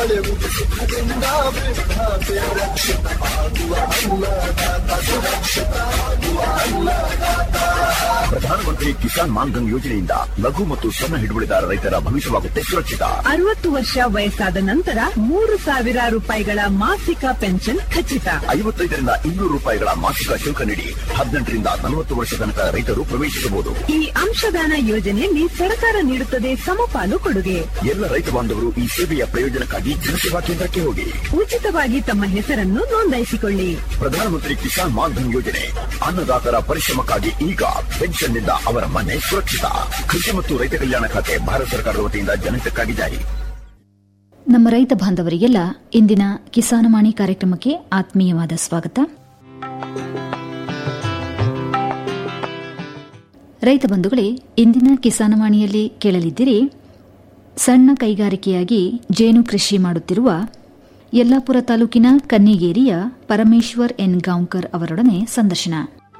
ಪಡೆವು ಸುಖದಿಂದ ವೃದ್ಧಾಪ್ಯ ರಕ್ಷಿತ ಆಗುವ ಅನ್ನದಾತ ಸುರಕ್ಷಿತ ಆಗುವ ಅನ್ನದಾತ ಪ್ರಧಾನಮಂತ್ರಿ ಕಿಸಾನ್ ಮಾನ್ಧನ್ ಯೋಜನೆಯಿಂದ ಲಘು ಮತ್ತು ಸಣ್ಣ ಹಿಡುವಳಿದಾರ ರೈತರ ಭವಿಷ್ಯವಾಗುತ್ತೆ ಸುರಕ್ಷಿತ ಅರವತ್ತು ವರ್ಷ ವಯಸ್ಸಾದ ನಂತರ ಮೂರು ಸಾವಿರ ರೂಪಾಯಿಗಳ ಮಾಸಿಕ ಪೆನ್ಷನ್ ಖಚಿತ ಐವತ್ತೈದರಿಂದ ಇನ್ನೂರು ರೂಪಾಯಿಗಳ ಮಾಸಿಕ ಶುಲ್ಕ ನೀಡಿ ಹದಿನೆಂಟರಿಂದ ನಲವತ್ತು ವರ್ಷ ತನಕ ರೈತರು ಪ್ರವೇಶಿಸಬಹುದು ಈ ಅಂಶದಾನ ಯೋಜನೆಯಲ್ಲಿ ಸರ್ಕಾರ ನೀಡುತ್ತದೆ ಸಮಪಾಲು ಕೊಡುಗೆ ಎಲ್ಲ ರೈತ ಬಾಂಧವರು ಈ ಸೇವೆಯ ಪ್ರಯೋಜನಕ್ಕಾಗಿ ಜನಸೇವಾ ಕೇಂದ್ರಕ್ಕೆ ಹೋಗಿ ಉಚಿತವಾಗಿ ತಮ್ಮ ಹೆಸರನ್ನು ನೋಂದಾಯಿಸಿಕೊಳ್ಳಿ ಪ್ರಧಾನಮಂತ್ರಿ ಕಿಸಾನ್ ಮಾನ್ಧನ್ ಯೋಜನೆ ಅನ್ನದಾತರ ಪರಿಶ್ರಮಕ್ಕಾಗಿ ಈಗ ಪೆನ್ಷನ್ನಿಂದ ಅವರ ಮನೆ ಸುರಕ್ಷಿತ ಕೃಷಿ ಮತ್ತು ರೈತ ಕಲ್ಯಾಣ ಖಾತೆ ಭಾರತ ಸರ್ಕಾರದ ವತಿಯಿಂದ ಜನಹಿತಕ್ಕಾಗಿ ಜಾರಿ ನಮ್ಮ ರೈತ ಬಾಂಧವರಿಗೆಲ್ಲ ಇಂದಿನ ಕಿಸಾನವಾಣಿ ಕಾರ್ಯಕ್ರಮಕ್ಕೆ ಆತ್ಮೀಯವಾದ ಸ್ವಾಗತ ರೈತ ಬಂಧುಗಳೇ ಇಂದಿನ ಕಿಸಾನವಾಣಿಯಲ್ಲಿ ಕೇಳಲಿದ್ದೀರಿ ಸಣ್ಣ ಕೈಗಾರಿಕೆಯಾಗಿ ಜೇನು ಕೃಷಿ ಮಾಡುತ್ತಿರುವ ಯಲ್ಲಾಪುರ ತಾಲೂಕಿನ ಕನ್ನಿಗೇರಿಯ ಪರಮೇಶ್ವರ್ ಎನ್ ಗಾಂವ್ಕರ್ ಅವರೊಡನೆ ಸಂದರ್ಶನ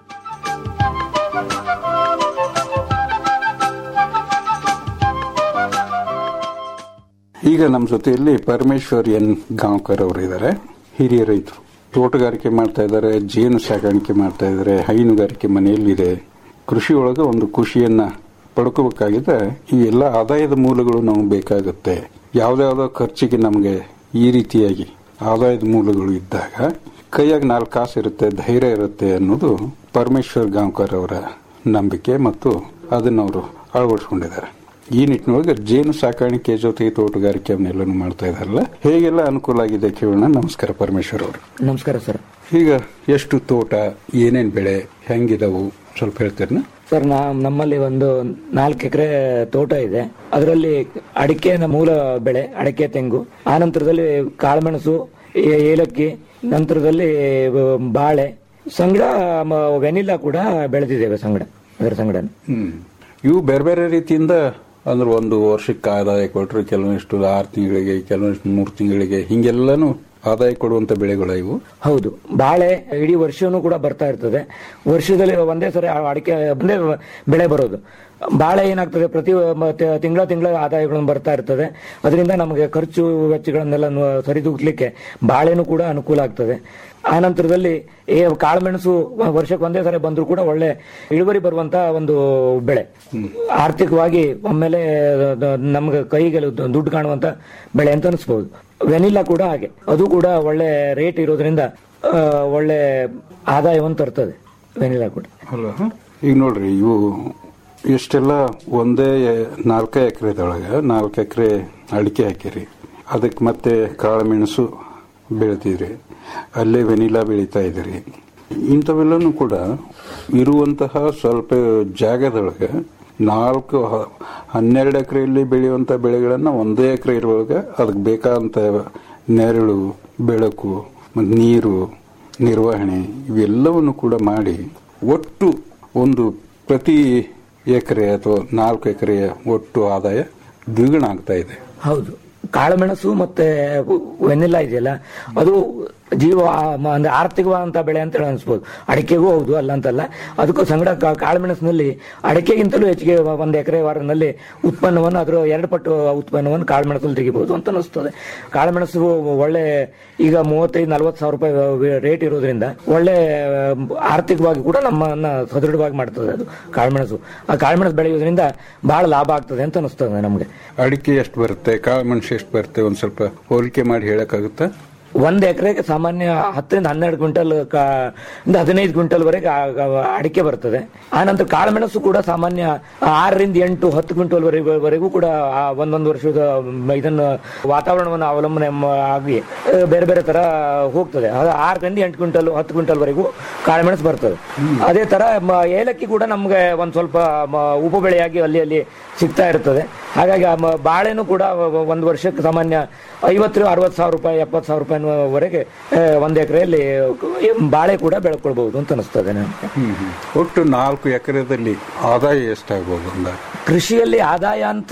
ಈಗ ನಮ್ಮ ಜೊತೆಯಲ್ಲಿ ಪರಮೇಶ್ವರ್ ಎನ್ ಗಾಂವ್ಕರ್ ಅವರು ಇದ್ದಾರೆ ಹಿರಿಯ ರೈತರು ತೋಟಗಾರಿಕೆ ಮಾಡ್ತಾ ಇದ್ದಾರೆ ಜೇನು ಸಾಕಾಣಿಕೆ ಮಾಡ್ತಾ ಇದ್ದಾರೆ ಹೈನುಗಾರಿಕೆ ಮನೆಯಲ್ಲಿದೆ ಕೃಷಿ ಒಳಗೆ ಒಂದು ಖುಷಿಯನ್ನ ಪಡ್ಕೋಬೇಕಾಗಿದ್ರೆ ಈ ಎಲ್ಲ ಆದಾಯದ ಮೂಲಗಳು ನಮಗೆ ಬೇಕಾಗುತ್ತೆ ಯಾವ್ದಾವ್ದೋ ಖರ್ಚಿಗೆ ನಮಗೆ ಈ ರೀತಿಯಾಗಿ ಆದಾಯದ ಮೂಲಗಳು ಇದ್ದಾಗ ಕೈಯಾಗ ನಾಲ್ಕು ಕಾಸು ಇರುತ್ತೆ ಧೈರ್ಯ ಇರುತ್ತೆ ಅನ್ನೋದು ಪರಮೇಶ್ವರ್ ಗಾಂವ್ಕರ್ ಅವರ ನಂಬಿಕೆ ಮತ್ತು ಅದನ್ನು ಅವರು ಅಳವಡಿಸ್ಕೊಂಡಿದ್ದಾರೆ ಈ ನಿಟ್ಟಿನೊಳಗೆ ಜೇನು ಸಾಕಾಣಿಕೆ ಜೊತೆ ತೋಟಗಾರಿಕೆ ಅವನ್ನೆಲ್ಲನೂ ಮಾಡ್ತಾ ಇದಾರಲ್ಲ ಹೇಗೆಲ್ಲ ಅನುಕೂಲ ಆಗಿದೆ ಕೇಳೋಣ ನಮಸ್ಕಾರ ಪರಮೇಶ್ವರ್ ಅವರು ನಮಸ್ಕಾರ ಸರ್ ಈಗ ಎಷ್ಟು ತೋಟ ಏನೇನ್ ಬೆಳೆ ಹೆಂಗಿದಾವು ಸ್ವಲ್ಪ ಹೇಳ್ತೀರನ ಸರ್ ನಾ ನಮ್ಮಲ್ಲಿ ಒಂದು ನಾಲ್ಕು ಎಕರೆ ತೋಟ ಇದೆ ಅದರಲ್ಲಿ ಅಡಿಕೆ ಮೂಲ ಬೆಳೆ ಅಡಿಕೆ ತೆಂಗು ಆ ನಂತರದಲ್ಲಿ ಕಾಳುಮೆಣಸು ಏ- ಏಲಕ್ಕಿ ನಂತರದಲ್ಲಿ ಬ- ಬಾಳೆ ಸಂಗಡ ಮ- ವೆನಿಲಾ ಕೂಡ ಬೆಳೆದಿದ್ದೇವೆ ಸಂಗಡ ಅದರ ಸಂಗಡ ಹ್ಮ್ ಇವು ಬೇರೆ ಬೇರೆ ರೀತಿಯಿಂದ ಅಂದ್ರೆ ಒಂದು ವರ್ಷಕ್ಕೆ ಆದಾಯ ಕೊಟ್ರೆ ಕೆಲವೊಂದಿಷ್ಟು ಆರು ತಿಂಗಳಿಗೆ ಕೆಲವೊಂದಿಷ್ಟು ಮೂರು ತಿಂಗಳಿಗೆ ಹಿಂಗೆಲ್ಲಾನು ಆದಾಯ ಕೊಡುವಂತ ಬೆಳೆಗಳ ಇವು ಹೌದು ಬಾಳೆ ಇಡೀ ವರ್ಷನೂ ಕೂಡ ಬರ್ತಾ ಇರ್ತದೆ ವರ್ಷದಲ್ಲಿ ಒಂದೇ ಸರಿ ಆ ಅಡಿಕೆ ಒಂದೇ ಬೆಳೆ ಬರೋದು ಬಾಳೆ ಏನಾಗ್ತದೆ ಪ್ರತಿ ತಿಂಗಳ ತಿಂಗಳ ಆದಾಯಗಳನ್ನು ಬರ್ತಾ ಇರ್ತದೆ ಅದರಿಂದ ನಮಗೆ ಖರ್ಚು ವೆಚ್ಚಗಳನ್ನೆಲ್ಲ ನ- ಸರಿದೂಗ್ಲಿಕ್ಕೆ ಬಾಳೆನೂ ಕೂಡ ಅನುಕೂಲ ಆಗ್ತದೆ ಆ ನಂತರದಲ್ಲಿ ಈ ಕಾಳುಮೆಣಸು ವರ್ಷಕ್ಕೆ ಒಂದೇ ಸರಿ ಬಂದರೂ ಕೂಡ ಒಳ್ಳೆ ಇಳುವರಿ ಬರುವಂತ ಒಂದು ಬೆಳೆ ಆರ್ಥಿಕವಾಗಿ ಒಮ್ಮೆಲೆ ನಮ್ಗೆ ಕೈಗೆ ದುಡ್ಡು ಕಾಣುವಂತ ಬೆಳೆ ಅಂತ ಅನಿಸ್ಬಹುದು ವೆನಿಲ್ಲಾ ಕೂಡ ಹಾಗೆ ಅದು ಕೂಡ ಒಳ್ಳೆ ರೇಟ್ ಇರೋದ್ರಿಂದ ಆ, ಒಳ್ಳೆ ಆದಾಯವನ್ನು ತರ್ತದೆ ವೆನಿಲ್ಲಾ ಕೂಡ ಅಲ್ಲ ಈಗ ನೋಡ್ರಿ ಇವು ಇಷ್ಟೆಲ್ಲ ಒಂದೇ ನಾಲ್ಕೇ ಎಕರೆದೊಳಗೆ ನಾಲ್ಕು ಎಕರೆ ಅಡಿಕೆ ಹಾಕಿರಿ ಅದಕ್ಕೆ ಮತ್ತೆ ಕಾಳುಮೆಣಸು ಬೆಳಿತಿದ್ರಿ ಅಲ್ಲೇ ವೆನಿಲಾ ಬೆಳೀತಾ ಇದ್ರಿ ಇಂಥವೆಲ್ಲನೂ ಕೂಡ ಇರುವಂತಹ ಸ್ವಲ್ಪ ಜಾಗದೊಳಗೆ ನಾಲ್ಕು ಹ- ಹನ್ನೆರಡು ಎಕರೆಯಲ್ಲಿ ಬೆಳೆಯುವಂಥ ಬೆಳೆಗಳನ್ನು ಒಂದೇ ಎಕರೆ ಇರುವಾಗ ಅದಕ್ಕೆ ಬೇಕಾದಂಥ ನೆರಳು ಬೆಳಕು ಮತ್ತು ನೀರು ನಿರ್ವಹಣೆ ಇವೆಲ್ಲವನ್ನು ಕೂಡ ಮಾಡಿ ಒಟ್ಟು ಒಂದು ಪ್ರತಿ ಎಕರೆ ಅಥವಾ ನಾಲ್ಕು ಎಕರೆಯ ಒಟ್ಟು ಆದಾಯ ದ್ವಿಗುಣ ಆಗ್ತಾ ಇದೆ ಹೌದು ಕಾಳುಮೆಣಸು ಮತ್ತೆ ವೆನಿಲ್ಲಾ ಇದೆಯಲ್ಲ ಅದು ಜೀವ ಮ- ಅಂದ್ರೆ ಆರ್ಥಿಕವಾದಂತಹ ಬೆಳೆ ಅಂತ ಹೇಳಿ ಅನ್ಸ್ಬೋದು ಅಡಿಕೆಗೂ ಹೌದು ಅಲ್ಲ ಅಂತಲ್ಲ ಅದಕ್ಕೂ ಸಂಗಡ ಕಾ- ಕಾಳುಮೆಣಸಿನಲ್ಲಿ ಅಡಿಕೆಗಿಂತಲೂ ಹೆಚ್ಚಿಗೆ ಒಂದು ಎಕರೆ ವಾರದಲ್ಲಿ ಉತ್ಪನ್ನವನ್ನು ಅದರ ಎರಡು ಪಟ್ಟು ಉತ್ಪನ್ನವನ್ನು ಕಾಳುಮೆಣಸಲ್ಲಿ ತೆಗಿಬಹುದು ಅಂತ ಅನಿಸ್ತದೆ ಕಾಳುಮೆಣಸು ಒಳ್ಳೆ ಈಗ ಮೂವತ್ತೈದು ನಲವತ್ತು ಸಾವಿರ ರೂಪಾಯಿ ರೇಟ್ ಇರೋದ್ರಿಂದ ಒಳ್ಳೆ ಆರ್ಥಿಕವಾಗಿ ಕೂಡ ನಮ್ಮನ್ನ ಸದೃಢವಾಗಿ ಮಾಡ್ತದೆ ಅದು ಕಾಳುಮೆಣಸು ಆ ಕಾಳುಮೆಣಸು ಬೆಳೆಯೋದ್ರಿಂದ ಬಹಳ ಲಾಭ ಆಗ್ತದೆ ಅಂತ ಅನಿಸ್ತದೆ ನಮಗೆ ಅಡಿಕೆ ಎಷ್ಟು ಬರುತ್ತೆ ಕಾಳುಮೆಣಸು ಎಷ್ಟು ಬರುತ್ತೆ ಒಂದು ಸ್ವಲ್ಪ ಹೋಲಿಕೆ ಮಾಡಿ ಹೇಳಕ್ಕಾಗುತ್ತಾ ಒಂದ್ ಎಕರೆಗೆ ಸಾಮಾನ್ಯ ಹತ್ತರಿಂದ ಹನ್ನೆರಡು ಕ್ವಿಂಟಲ್ ಕಾ- ಇಂದ ಹದಿನೈದು ಕ್ವಿಂಟಲ್ ವರೆಗೆ ಆ- ಆ- ಅಡಿಕೆ ಬರ್ತದೆ ಆನಂತರ ಕಾಳುಮೆಣಸು ಕೂಡ ಸಾಮಾನ್ಯ ಆರರಿಂದ ಎಂಟು ಹತ್ತು ಕ್ವಿಂಟಲ್ ವರೆಗೂ ವರೆಗೂ ಕೂಡ ಆ ಒಂದೊಂದು ವರ್ಷದ ಮ- ಇದನ್ನು ವಾತಾವರಣವನ್ನು ಅವಲಂಬನೆ ಮ- ಆಗಿ ಆ, ಬೇರೆ ಬೇರೆ ತರ ಹೋಗ್ತದೆ ಅದು ಆರರಿಂದ ಎಂಟು ಕ್ವಿಂಟಲ್ ಹತ್ತು ಕ್ವಿಂಟಲ್ ವರೆಗೂ ಕಾಳುಮೆಣಸು ಬರ್ತದೆ ಅದೇ ತರ ಮ- ಏಲಕ್ಕಿ ಕೂಡ ನಮ್ಗೆ ಒಂದ್ ಸ್ವಲ್ಪ ಮ- ಉಪಬೆಳೆಯಾಗಿ ಅಲ್ಲಿ ಅಲ್ಲಿ ಸಿಗ್ತಾ ಇರ್ತದೆ ಹಾಗಾಗಿ ಆ ಮ- ಬಾಳೆನೂ ಕೂಡ ಒ- ಒಂದು ವರ್ಷಕ್ಕೆ ಸಾಮಾನ್ಯ ಐವತ್ತು ಅರವತ್ತು ಸಾವಿರ ರೂಪಾಯಿ ಎಪ್ಪತ್ತು ಸಾವಿರ ರೂಪಾಯಿವರೆಗೆ ಆ, ಒಂದು ಎಕರೆಯಲ್ಲಿ ಬಾಳೆ ಕೂಡ ಬೆಳ್ಕೊಳ್ಬಹುದು ಅಂತ ಅನಿಸ್ತದೆ ನನಗೆ ಒಟ್ಟು ನಾಲ್ಕು ಎಕರೆದಲ್ಲಿ ಆದಾಯ ಎಷ್ಟಾಗ್ಬೋದು ಅಂದ ಕೃಷಿಯಲ್ಲಿ ಆದಾಯ ಅಂತ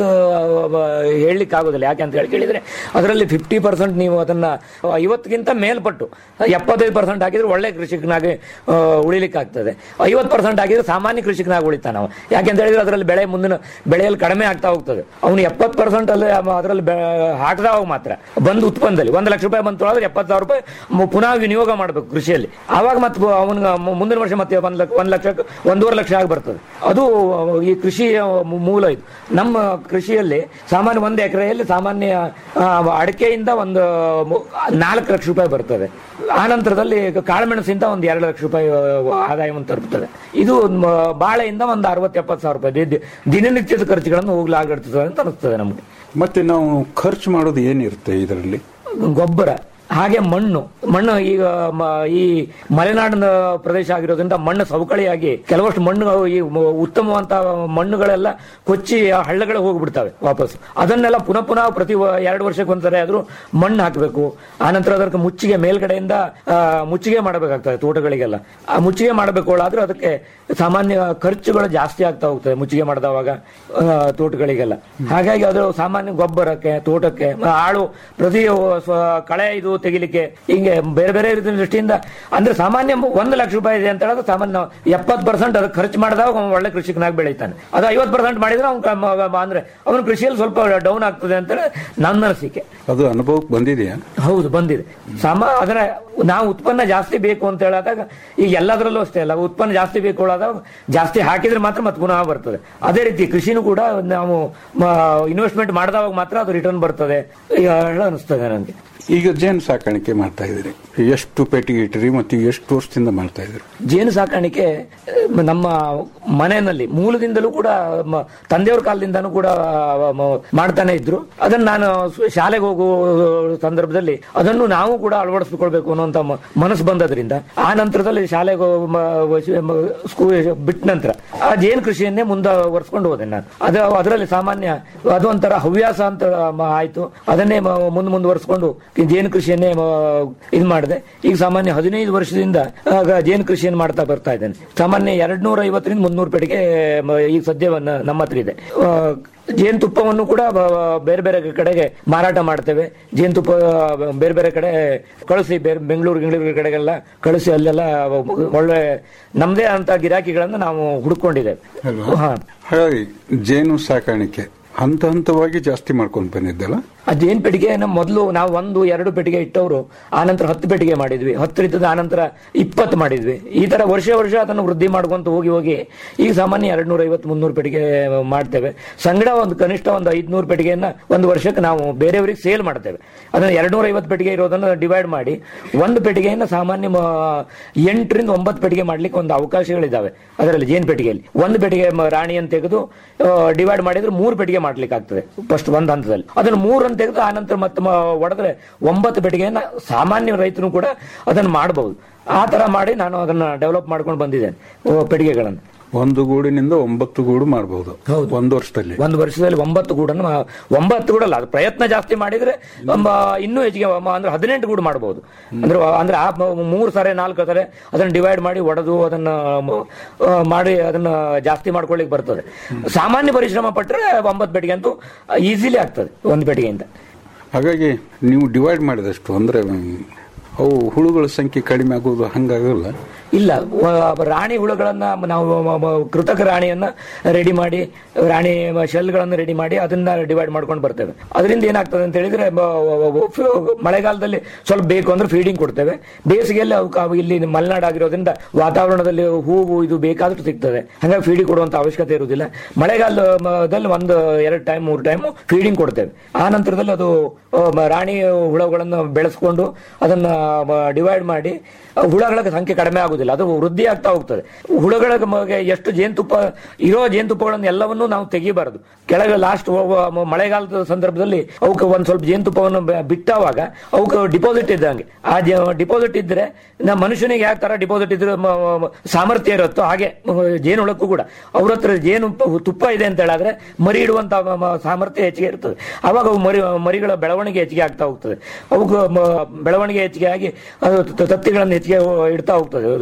ಹೇಳಲಿಕ್ಕೆ ಆಗೋದಿಲ್ಲ ಯಾಕೆ ಅಂತ ಹೇಳಿ ಕೇಳಿದ್ರೆ ಅದರಲ್ಲಿ ಫಿಫ್ಟಿ ಪರ್ಸೆಂಟ್ ನೀವು ಅದನ್ನ ಐವತ್ತಕ್ಕಿಂತ ಮೇಲ್ಪಟ್ಟು ಎಪ್ಪತ್ತೈದು ಪರ್ಸೆಂಟ್ ಹಾಕಿದ್ರೆ ಒಳ್ಳೆ ಕೃಷಿಕನಾಗಿ ಆ, ಉಳಿಲಿಕ್ಕೆ ಆಗ್ತದೆ ಐವತ್ತು ಪರ್ಸೆಂಟ್ ಹಾಕಿದ್ರೆ ಸಾಮಾನ್ಯ ಕೃಷಿಕನಾಗಿ ಉಳಿತಾನ ಅವ ಯಾಕೆ ಅಂತ ಹೇಳಿದ್ರೆ ಅದರಲ್ಲಿ ಬೆಳೆ ಮುಂದಿನ ಬೆಳೆಯಲ್ಲಿ ಕಡಿಮೆ ಆಗ್ತಾ ಹೋಗ್ತದೆ ಅವನು ಎಪ್ಪತ್ತು ಪರ್ಸೆಂಟ್ ಅಲ್ಲಿ ಅವ ಅದರಲ್ಲಿ ಬೆ- ಹಾಕಿದಾಗ ಮಾತ್ರ ಬಂದು ಉತ್ಪನ್ನದಲ್ಲಿ ಒಂದು ಲಕ್ಷ ರೂಪಾಯಿ ಬಂತು ಅಂದ್ರೆ ಎಪ್ಪತ್ತು ಸಾವಿರ ರೂಪಾಯಿ ಮು- ಪುನಃ ವಿನಿಯೋಗ ಮಾಡಬೇಕು ಕೃಷಿಯಲ್ಲಿ ಆವಾಗ ಮತ್ತೆ ಅವನಿಗೆ ಮುಂದಿನ ವರ್ಷ ಮತ್ತೆ ಒಂದು ಲಕ್ಷ ಒಂದು ಲಕ್ಷ ಒಂದೂವರೆ ಲಕ್ಷ ಆಗಿ ಬರ್ತದೆ ಅದು ಈ ಕೃಷಿಯ ಮೂ- ಮೂಲ ಇದು ನಮ್ಮ ಕೃಷಿಯಲ್ಲಿ ಸಾಮಾನ್ಯ ಒಂದು ಎಕರೆಯಲ್ಲಿ ಸಾಮಾನ್ಯ ಆ, ಅಡಿಕೆಯಿಂದ ಒಂದು ಮು- ನಾಲ್ಕು ಲಕ್ಷ ರೂಪಾಯಿ ಬರ್ತದೆ ಆ ನಂತರದಲ್ಲಿ ಕಾಳುಮೆಣಸಿಂದ ಒಂದು ಎರಡು ಲಕ್ಷ ರೂಪಾಯಿ ಆ, ಆದಾಯವನ್ನು ತರುತ್ತದೆ ಇದು ಮ- ಬಾಳೆಯಿಂದ ಒಂದು ಅರವತ್ತು ಎಪ್ಪತ್ತು ಸಾವಿರ ರೂಪಾಯಿ ದಿ- ದಿ- ದಿನನಿತ್ಯದ ಖರ್ಚುಗಳನ್ನು ಹೋಗ್ಲಾಗಿರ್ತದೆ ಅಂತ ಅನಿಸ್ತದೆ ನಮಗೆ ಮತ್ತೆ ನಾವು ಖರ್ಚು ಮಾಡೋದು ಏನಿರುತ್ತೆ ಇದರಲ್ಲಿ ಗೊಬ್ಬರ ಹಾಗೆ ಮಣ್ಣು ಮಣ್ಣು ಈಗ ಮ- ಈ ಮಲೆನಾಡಿನ ಪ್ರದೇಶ ಆಗಿರೋದ್ರಿಂದ ಮಣ್ಣು ಸವಕಳಿಯಾಗಿ ಕೆಲವಷ್ಟು ಮಣ್ಣು ಈ ಮ- ಉತ್ತಮವಂತ ಮಣ್ಣುಗಳೆಲ್ಲ ಕೊಚ್ಚಿ ಆ ಹಳ್ಳಗಳಿಗೆ ಹೋಗ್ಬಿಡ್ತವೆ ವಾಪಸ್ ಅದನ್ನೆಲ್ಲ ಪುನಃ ಪುನಃ ಪ್ರತಿ ವ- ಎರಡು ವರ್ಷಕ್ಕೆ ಒಂದ್ಸರಿ ಆದ್ರೂ ಮಣ್ಣು ಹಾಕಬೇಕು ಆನಂತರ ಅದಕ್ಕೆ ಮುಚ್ಚಿಗೆ ಮೇಲ್ಗಡೆಯಿಂದ ಆ, ಮುಚ್ಚಿಗೆ ಮಾಡಬೇಕಾಗ್ತದೆ ತೋಟಗಳಿಗೆಲ್ಲ ಆ ಮುಚ್ಚಿಗೆ ಮಾಡಬೇಕು ಆದ್ರೆ ಅದಕ್ಕೆ ಸಾಮಾನ್ಯ ಖರ್ಚುಗಳು ಜಾಸ್ತಿ ಆಗ್ತಾ ಹೋಗ್ತದೆ ಮುಚ್ಚಿಗೆ ಮಾಡಿದವಾಗ ಆ, ತೋಟಗಳಿಗೆಲ್ಲ ಹಾಗಾಗಿ ಅದು ಸಾಮಾನ್ಯ ಗೊಬ್ಬರಕ್ಕೆ ತೋಟಕ್ಕೆ ಆಳು ಪ್ರತಿ ಸ್ವ- ಕಳೆ ಇದು ತೆಗಿಲಿಕ್ಕೆ ಹಿಂಗೆ ಬೇರೆ ಬೇರೆ ರೀತಿಯ ದೃಷ್ಟಿಯಿಂದ ಅಂದ್ರೆ ಸಾಮಾನ್ಯ ಒಂದು ಲಕ್ಷ ರೂಪಾಯಿ ಇದೆ ಅಂತ ಹೇಳಿದ್ರೆ ಸಾಮಾನ್ಯ ಎಪ್ಪತ್ತು ಪರ್ಸೆಂಟ್ ಅದಕ್ಕೆ ಖರ್ಚು ಮಾಡಿದಾಗ ಅವ್ನು ಒಳ್ಳೆ ಕೃಷಿಕನಾಗಿ ಬೆಳೀತಾನೆ ಅದು ಐವತ್ತು ಪರ್ಸೆಂಟ್ ಮಾಡಿದ್ರೆ ಅವ್ನು ಅಂದ್ರೆ ಅವನ ಕೃಷಿಯಲ್ಲಿ ಸ್ವಲ್ಪ ಡೌನ್ ಆಗ್ತದೆ ಅಂತ ನನ್ನ ಅನಿಸಿಕೆ ಅದು ಅನುಭವಕ್ಕೆ ಬಂದಿದೆಯಾ ಹೌದು ಬಂದಿದೆ ಸಮ ಅದರ ನಾವು ಉತ್ಪನ್ನ ಜಾಸ್ತಿ ಬೇಕು ಅಂತ ಹೇಳಿದಾಗ ಈಗ ಎಲ್ಲದರಲ್ಲೂ ಅಷ್ಟೇ ಅಲ್ಲ ಉತ್ಪನ್ನ ಜಾಸ್ತಿ ಬೇಕು ಹೇಳೋದಾಗ ಜಾಸ್ತಿ ಹಾಕಿದ್ರೆ ಮಾತ್ರ ಮತ್ತೆ ಪುನಃ ಬರ್ತದೆ ಅದೇ ರೀತಿ ಕೃಷಿನೂ ಕೂಡ ನಾವು ಇನ್ವೆಸ್ಟ್ಮೆಂಟ್ ಮಾಡಿದವಾಗ ಮಾತ್ರ ಅದು ರಿಟರ್ನ್ ಬರ್ತದೆ ಈಗ ಅನಿಸ್ತದೆ ನನಗೆ ಈಗ ಜೇನು ಸಾಕಾಣಿಕೆ ಮಾಡ್ತಾ ಇದ್ದೀರಿ ಎಷ್ಟು ಪೆಟ್ಟಿಗೆ ಇಟ್ಟಿರಿ ಮತ್ತು ಎಷ್ಟು ವರ್ಷದಿಂದ ಮಾಡ್ತಾ ಇದ್ದೀರಿ ಜೇನು ಸಾಕಾಣಿಕೆ ಅಹ್, ನಮ್ಮ ಮನೆಯಲ್ಲಿ ಮೂಲದಿಂದಲೂ ಕೂಡ ಮ- ತಂದೆಯವ್ರ ಕಾಲದಿಂದನೂ ಕೂಡ ಅಹ್, ಮ- ಮಾಡ್ತಾನೆ ಇದ್ರು ಅದನ್ನ ನಾನು ಸ್- ಶಾಲೆಗೆ ಹೋಗುವ ಸಂದರ್ಭದಲ್ಲಿ ಅದನ್ನು ನಾವು ಕೂಡ ಅಳವಡಿಸ್ಕೊಳ್ಬೇಕು ಅನ್ನುವಂತ ಮ- ಮನಸ್ಸು ಬಂದದ್ರಿಂದ ಆ ನಂತರದಲ್ಲಿ ಶಾಲೆಗೆ ಹೋಗೋ ಮ- ವಶ- ಮ- ಸ್ಕೂಲ್ ಬಿಟ್ಟ ನಂತರ ಆ ಜೇನು ಕೃಷಿಯನ್ನೇ ಮುಂದುವರ್ಸ್ಕೊಂಡು ಹೋದೆ ನಾನು ಅದು ಅದರಲ್ಲಿ ಸಾಮಾನ್ಯ ಅದು ಒಂಥರ ಹವ್ಯಾಸ ಅಂತ ಮ- ಆಯ್ತು ಅದನ್ನೇ ಮ- ಮುಂದೆ ಮುಂದುವರ್ಸ್ಕೊಂಡು ಈ ಜೇನು ಕೃಷಿಯನ್ನೇ ಮ- ಇದು ಮಾಡಿದೆ ಈಗ ಸಾಮಾನ್ಯ ಹದಿನೈದು ವರ್ಷದಿಂದ ಆಗ ಜೇನು ಕೃಷಿಯನ್ನು ಮಾಡ್ತಾ ಬರ್ತಾ ಇದ್ದೇನೆ ಸಾಮಾನ್ಯ ಎರಡ್ ನೂರ ಐವತ್ತರಿಂದ ಮುನ್ನೂರು ಪೆಟ್ಟಿಗೆ ಮ- ಈಗ ಸದ್ಯ ಒಂದು ನಮ್ಮ ಹತ್ರ ಇದೆ ಆ, ಜೇನುತುಪ್ಪವನ್ನು ಕೂಡ ಬ- ಬೇರೆ ಬೇರೆ ಕಡೆಗೆ ಮಾರಾಟ ಮಾಡ್ತೇವೆ ಜೇನುತುಪ್ಪ ಬೇರೆ ಬೇರೆ ಕಡೆ ಕಳಿಸಿ ಬೇರೆ ಬೆಂಗಳೂರು ಗಿಂಗಳೂರು ಕಡೆಗೆಲ್ಲ ಕಳಿಸಿ ಅಲ್ಲೆಲ್ಲ ಒಳ್ಳೆ ನಮ್ದೇ ಅಂತ ಗಿರಾಕಿಗಳನ್ನ ನಾವು ಹುಡುಕೊಂಡಿದ್ದೇವೆ ಅಲ್ವಾ? ಹಾ ಹಾಗಾಗಿ ಜೇನು ಸಾಕಾಣಿಕೆ ಹಂತ ಹಂತವಾಗಿ ಜಾಸ್ತಿ ಮಾಡ್ಕೊಂಡು ಬಂದಿದ್ದಲ್ಲ ಆ ಜೇನ್ ಪೆಟ್ಟಿಗೆನ ಮೊದಲು ನಾವು ಒಂದು ಎರಡು ಪೆಟ್ಟಿಗೆ ಇಟ್ಟವರು ಆನಂತರ ಹತ್ತು ಪೆಟ್ಟಿಗೆ ಮಾಡಿದ್ವಿ ಹತ್ತರಿಂದ ಆನಂತರ ಇಪ್ಪತ್ತು ಮಾಡಿದ್ವಿ ಈ ತರ ವರ್ಷ ವರ್ಷ ಅದನ್ನು ವೃದ್ಧಿ ಮಾಡ್ಕೊಂತ ಹೋಗಿ ಹೋಗಿ ಈಗ ಸಾಮಾನ್ಯ ಎರಡ್ ನೂರ ಐವತ್ತು ಮುನ್ನೂರು ಪೆಟ್ಟಿಗೆ ಮಾಡ್ತೇವೆ ಸಂಗಡ ಒಂದು ಕನಿಷ್ಠ ಒಂದು ಐದ್ನೂರು ಪೆಟ್ಟಿಗೆಯನ್ನ ಒಂದು ವರ್ಷಕ್ಕೆ ನಾವು ಬೇರೆಯವರಿಗೆ ಸೇಲ್ ಮಾಡ್ತೇವೆ ಅದನ್ನ ಎರಡ್ ನೂರ ಐವತ್ತು ಪೆಟ್ಟಿಗೆ ಇರೋದನ್ನ ಡಿವೈಡ್ ಮಾಡಿ ಒಂದು ಪೆಟ್ಟಿಗೆಯನ್ನ ಸಾಮಾನ್ಯ ಮ- ಎಂಟರಿಂದ ಒಂಬತ್ತು ಪೆಟ್ಟಿಗೆ ಮಾಡ್ಲಿಕ್ಕೆ ಒಂದು ಅವಕಾಶಗಳಿದಾವೆ ಅದರಲ್ಲಿ ಜೇನ್ ಪೆಟ್ಟಿಗೆಯಲ್ಲಿ ಒಂದು ಪೆಟ್ಟಿಗೆ ಮ- ರಾಣಿಯನ್ನು ತೆಗೆದು ಡಿವೈಡ್ ಮಾಡಿದ್ರೆ ಮೂರು ಪೆಟ್ಟಿಗೆ ಮಾಡ್ಲಿಕ್ಕೆ ಆಗ್ತದೆ ಫಸ್ಟ್ ಒಂದು ಹಂತದಲ್ಲಿ ಅದನ್ನು ಮೂರನ್ನು ತೆಗೆದು ಆನಂತರ ಮತ್ತೆ ಮ- ಒಡೆದ್ರೆ ಒಂಬತ್ತು ಪೆಟ್ಟಿಗೆಯನ್ನ ಸಾಮಾನ್ಯ ರೈತನು ಕೂಡ ಅದನ್ನು ಮಾಡಬಹುದು ಆ ತರ ಮಾಡಿ ನಾನು ಅದನ್ನ ಡೆವಲಪ್ ಮಾಡ್ಕೊಂಡು ಬಂದಿದ್ದೇನೆ ಓ, ಪೆಟ್ಟಿಗೆಗಳನ್ನು ಒಂದು ಗೂಡಿನಿಂದ ಒಂಬತ್ತು ಗೂಡು ಮಾಡಬಹುದು ಹೌದು. ಒಂದು ವರ್ಷದಲ್ಲಿ ಒಂದು ವರ್ಷದಲ್ಲಿ ಒಂಬತ್ತು ಗೂಡನ್ನು ಮಾ- ಒಂಬತ್ತು ಗೂಡಲ್ಲ ಅದು ಪ್ರಯತ್ನ ಜಾಸ್ತಿ ಮಾಡಿದ್ರೆ ಒಂಬ ಇನ್ನೂ ಹೆಚ್ಚಿಗೆ ಮ- ಅಂದ್ರೆ ಹದಿನೆಂಟು ಗೂಡು ಮಾಡಬಹುದು ಅಂದ್ರೆ ಅಂದ್ರೆ ಆ ಮ- ಮೂರು ಸರೆ ನಾಲ್ಕು ಸರೆ ಅದನ್ನ ಡಿವೈಡ್ ಮಾಡಿ ಒಡೆದು ಅದನ್ನ ಮ- ಆ, ಮಾಡಿ ಅದನ್ನ ಜಾಸ್ತಿ ಮಾಡ್ಕೊಳ್ಳಿಕ್ ಬರ್ತದೆ ಸಾಮಾನ್ಯ ಪರಿಶ್ರಮ ಪಟ್ಟರೆ ಒಂಬತ್ತು ಪೆಟ್ಟಿಗೆ ಅಂತೂ ಈಸಿಲಿ ಆಗ್ತದೆ ಒಂದು ಪೆಟ್ಟಿಗೆಯಿಂದ ಹಾಗಾಗಿ ನೀವು ಡಿವೈಡ್ ಮಾಡಿದಷ್ಟು ಅಂದ್ರೆ ಮ್, ಅವು ಹುಳುಗಳ ಸಂಖ್ಯೆ ಕಡಿಮೆ ಆಗೋದು ಹಂಗಾಗಲ್ಲ ಇಲ್ಲ ವ- ರಾಣಿ ಹುಳುಗಳನ್ನ ನಾವು ಮ- ಮ- ಕೃತಕ ರಾಣಿಯನ್ನ ರೆಡಿ ಮಾಡಿ ರಾಣಿ ಶೆಲ್ಗಳನ್ನ ರೆಡಿ ಮಾಡಿ ಅದನ್ನ ಡಿವೈಡ್ ಮಾಡ್ಕೊಂಡು ಬರ್ತೇವೆ ಅದರಿಂದ ಏನಾಗ್ತದೆ ಅಂತ ಹೇಳಿದ್ರೆ ಮ- ವ- ವ- ಫ- ಮಳೆಗಾಲದಲ್ಲಿ ಸ್ವಲ್ಪ ಬೇಕು ಅಂದ್ರೆ ಫೀಡಿಂಗ್ ಕೊಡ್ತೇವೆ ಬೇಸಿಗೆಯಲ್ಲಿ ಅವಕ್ಕೆ ಅವು ಇಲ್ಲಿ ಮಲೆನಾಡು ಆಗಿರೋದ್ರಿಂದ ವಾತಾವರಣದಲ್ಲಿ ಹೂವು ಇದು ಬೇಕಾದಷ್ಟು ಸಿಗ್ತದೆ ಹಾಗಾಗಿ ಫೀಡಿಂಗ್ ಕೊಡುವಂತ ಅವಶ್ಯಕತೆ ಇರುವುದಿಲ್ಲ ಮಳೆಗಾಲದಲ್ಲಿ ಒಂದು ಎರಡು ಟೈಮ್ ಮೂರು ಟೈಮ್ ಫೀಡಿಂಗ್ ಕೊಡ್ತೇವೆ ಆ ನಂತರದಲ್ಲಿ ಅದು ಆ, ಮ- ರಾಣಿ ಹುಳಗಳನ್ನು ಬೆಳೆಸ್ಕೊಂಡು ಅದನ್ನ ಡಿವೈಡ್ ಮಾಡಿ ಆ ಹುಳಗಳ ಸಂಖ್ಯೆ ಕಡಿಮೆ ಆಗುದಿಲ್ಲ ಅದು ವೃದ್ಧಿ ಆಗ್ತಾ ಹೋಗ್ತದೆ ಹುಳಗಳ ಮಗೆ ಎಷ್ಟು ಜೇನುತುಪ್ಪ ಇರೋ ಜೇನುತುಪ್ಪಗಳನ್ನು ಎಲ್ಲವನ್ನೂ ನಾವು ತೆಗಿಬಾರದು ಕೆಳಗೆ ಲಾಸ್ಟ್ ಮಳೆಗಾಲದ ಸಂದರ್ಭದಲ್ಲಿ ಅವಕ್ಕೆ ಒಂದ್ ಸ್ವಲ್ಪ ಜೇನುತುಪ್ಪವನ್ನು ಬೆ- ಬಿಟ್ಟಾವಾಗ ಅವಕ್ಕೆ ಡಿಪಾಸಿಟ್ ಇದ್ದಂಗೆ ಆ ಡಿಪಾಸಿಟ್ ಇದ್ರೆ ನಮ್ಮ ಮನುಷ್ಯನಿಗೆ ಯಾವ ತರ ಡಿಪಾಸಿಟ್ ಇದ್ರೆ ಮ- ಮ- ಸಾಮರ್ಥ್ಯ ಇರುತ್ತೋ ಹಾಗೆ ಮ- ಜೇನುಹುಳಕ್ಕೂ ಕೂಡ ಅವ್ರ ಹತ್ರ ಜೇನು ಪ- ತುಪ್ಪ ಇದೆ ಅಂತ ಹೇಳಿದ್ರೆ ಮರಿ ಇಡುವಂತ ಮ- ಮ- ಸಾಮರ್ಥ್ಯ ಹೆಚ್ಚಿಗೆ ಇರ್ತದೆ ಅವಾಗ ಅವು ಮರಿ ಮರಿಗಳ ಬೆಳವಣಿಗೆ ಹೆಚ್ಚಿಗೆ ಆಗ್ತಾ ಹೋಗ್ತದೆ ಅವಕ್ಕೆ ಮ- ಬೆಳವಣಿಗೆ ಹೆಚ್ಚಿಗೆ ಆಗಿ ಅದು ತ- ತತ್ತಿಗಳನ್ನು ಹೆಚ್ಚಿಗೆ ಇಡ್ತಾ ಹೋಗ್ತದೆ ಅದು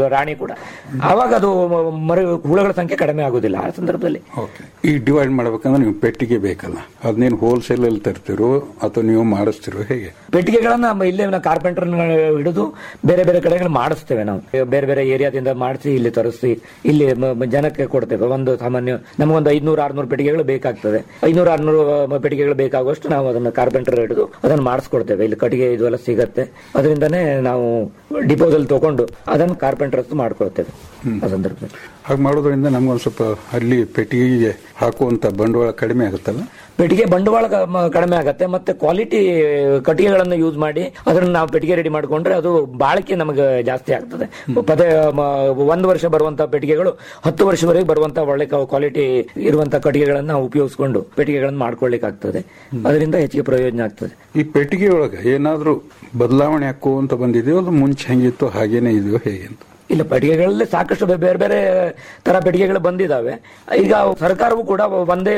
ರಾಣಿ ಕೂಡ ಆವಾಗ ಅದು ಮರಿ ಹುಳಗಳ ಸಂಖ್ಯೆ ಕಡಿಮೆ ಆಗುದಿಲ್ಲ ಆ ಸಂದರ್ಭದಲ್ಲಿ ಓಕೆ ಈ ಡಿವೈಡ್ ಮಾಡ್ಬೇಕಂದ್ರೆ ನೀವು ಪೆಟ್ಟಿಗೆ ಬೇಕಲ್ಲ ಅದನ್ನೇನು ಹೋಲ್ಸೇಲ್ ಅಲ್ಲಿ ತರ್ತಿರೋ ಅಥವಾ ನೀವು ಮಾಡಿಸ್ತಿರೋ ಹೇಗೆ ಪೆಟ್ಟಿಗೆಗಳನ್ನ ನಮ್ಮ ಇಲ್ಲೇ ನಾವು ಕಾರ್ಪೆಂಟರ್ ಹಿಡಿದು ಬೇರೆ ಬೇರೆ ಕಡೆಗಳು ಮಾಡಿಸ್ತೇವೆ ನಾವು ಬೇರೆ ಬೇರೆ ಏರಿಯಾದಿಂದ ಮಾಡಿಸಿ ಇಲ್ಲಿ ತರಿಸಿ ಇಲ್ಲಿ ಮ- ಮ- ಜನಕ್ಕೆ ಕೊಡ್ತೇವೆ ಒಂದು ಸಾಮಾನ್ಯ ನಮಗೊಂದು ಐದ್ನೂರು ಆರ್ನೂರು ಪೆಟ್ಟಿಗೆಗಳು ಬೇಕಾಗ್ತದೆ ಐನೂರು ಆರ್ನೂರು ಪೆಟ್ಟಿಗೆಗಳು ಬೇಕಾಗುವಷ್ಟು ನಾವು ಅದನ್ನ ಕಾರ್ಪೆಂಟರ್ ಹಿಡಿದು ಅದನ್ನ ಮಾಡಿಸ್ಕೊಡ್ತೇವೆ ಇಲ್ಲಿ ಕಟ್ಟಿಗೆ ಇದು ಎಲ್ಲ ಸಿಗತ್ತೆ ಅದರಿಂದನೇ ನಾವು ಡಿಪೋದಲ್ಲಿ ತಗೊಂಡು ಅದನ್ನ ಕಾರ್ಪೆಂಟರ್ಸ್ ಮಾಡ್ಕೊಳ್ತೇವೆ ಆ ಸಂದರ್ಭದಲ್ಲಿ ಹಾಗೆ ಮಾಡೋದ್ರಿಂದ ನಮ್ಗೊಂದು ಸ್ವಲ್ಪ ಅಲ್ಲಿ ಪೆಟ್ಟಿಗೆಗೆ ಹಾಕುವಂತ ಬಂಡವಾಳ ಕಡಿಮೆ ಆಗುತ್ತಲ್ಲ ಪೆಟ್ಟಿಗೆ ಬಂಡವಾಳ ಕ- ಮ- ಕಡಿಮೆ ಆಗತ್ತೆ ಮತ್ತೆ ಕ್ವಾಲಿಟಿ ಕಟ್ಟಿಗೆಗಳನ್ನು ಯೂಸ್ ಮಾಡಿ ಅದನ್ನ ನಾವು ಪೆಟ್ಟಿಗೆ ರೆಡಿ ಮಾಡ್ಕೊಂಡ್ರೆ ಅದು ಬಾಳಿಕೆ ನಮಗೆ ಜಾಸ್ತಿ ಆಗ್ತದೆ ಪದೇ ಮ- ಒಂದು ವರ್ಷ ಬರುವಂತ ಪೆಟ್ಟಿಗೆಗಳು ಹತ್ತು ವರ್ಷವರೆಗೆ ಬರುವಂತ ಒಳ್ಳೆ ಕ್ವಾಲಿಟಿ ಇರುವಂತ ಕಟ್ಟಿಗೆಗಳನ್ನ ನಾವು ಉಪಯೋಗಿಸ್ಕೊಂಡು ಪೆಟ್ಟಿಗೆಗಳನ್ನು ಮಾಡ್ಕೊಳ್ಳಿಕ್ಕೆ ಆಗ್ತದೆ ಅದರಿಂದ ಹೆಚ್ಚಿಗೆ ಪ್ರಯೋಜನ ಆಗ್ತದೆ ಈ ಪೆಟ್ಟಿಗೆ ಒಳಗೆ ಏನಾದ್ರೂ ಬದಲಾವಣೆ ಹಾಕುವಂತ ಬಂದಿದೆಯೋ ಅದು ಮುಂಚೆ ಹೆಂಗಿತ್ತು ಹಾಗೇನೆ ಇದೆಯೋ ಹೇಗೆ ಅಂತ ಇಲ್ಲ ಪೆಟ್ಟಿಗೆಗಳಲ್ಲಿ ಸಾಕಷ್ಟು ಬೆ- ಬೇರೆ ಬೇರೆ ತರ ಪೆಟ್ಟಿಗೆಗಳು ಬಂದಿದ್ದಾವೆ ಈಗ ಸರ್ಕಾರವು ಕೂಡ ಒಂದೇ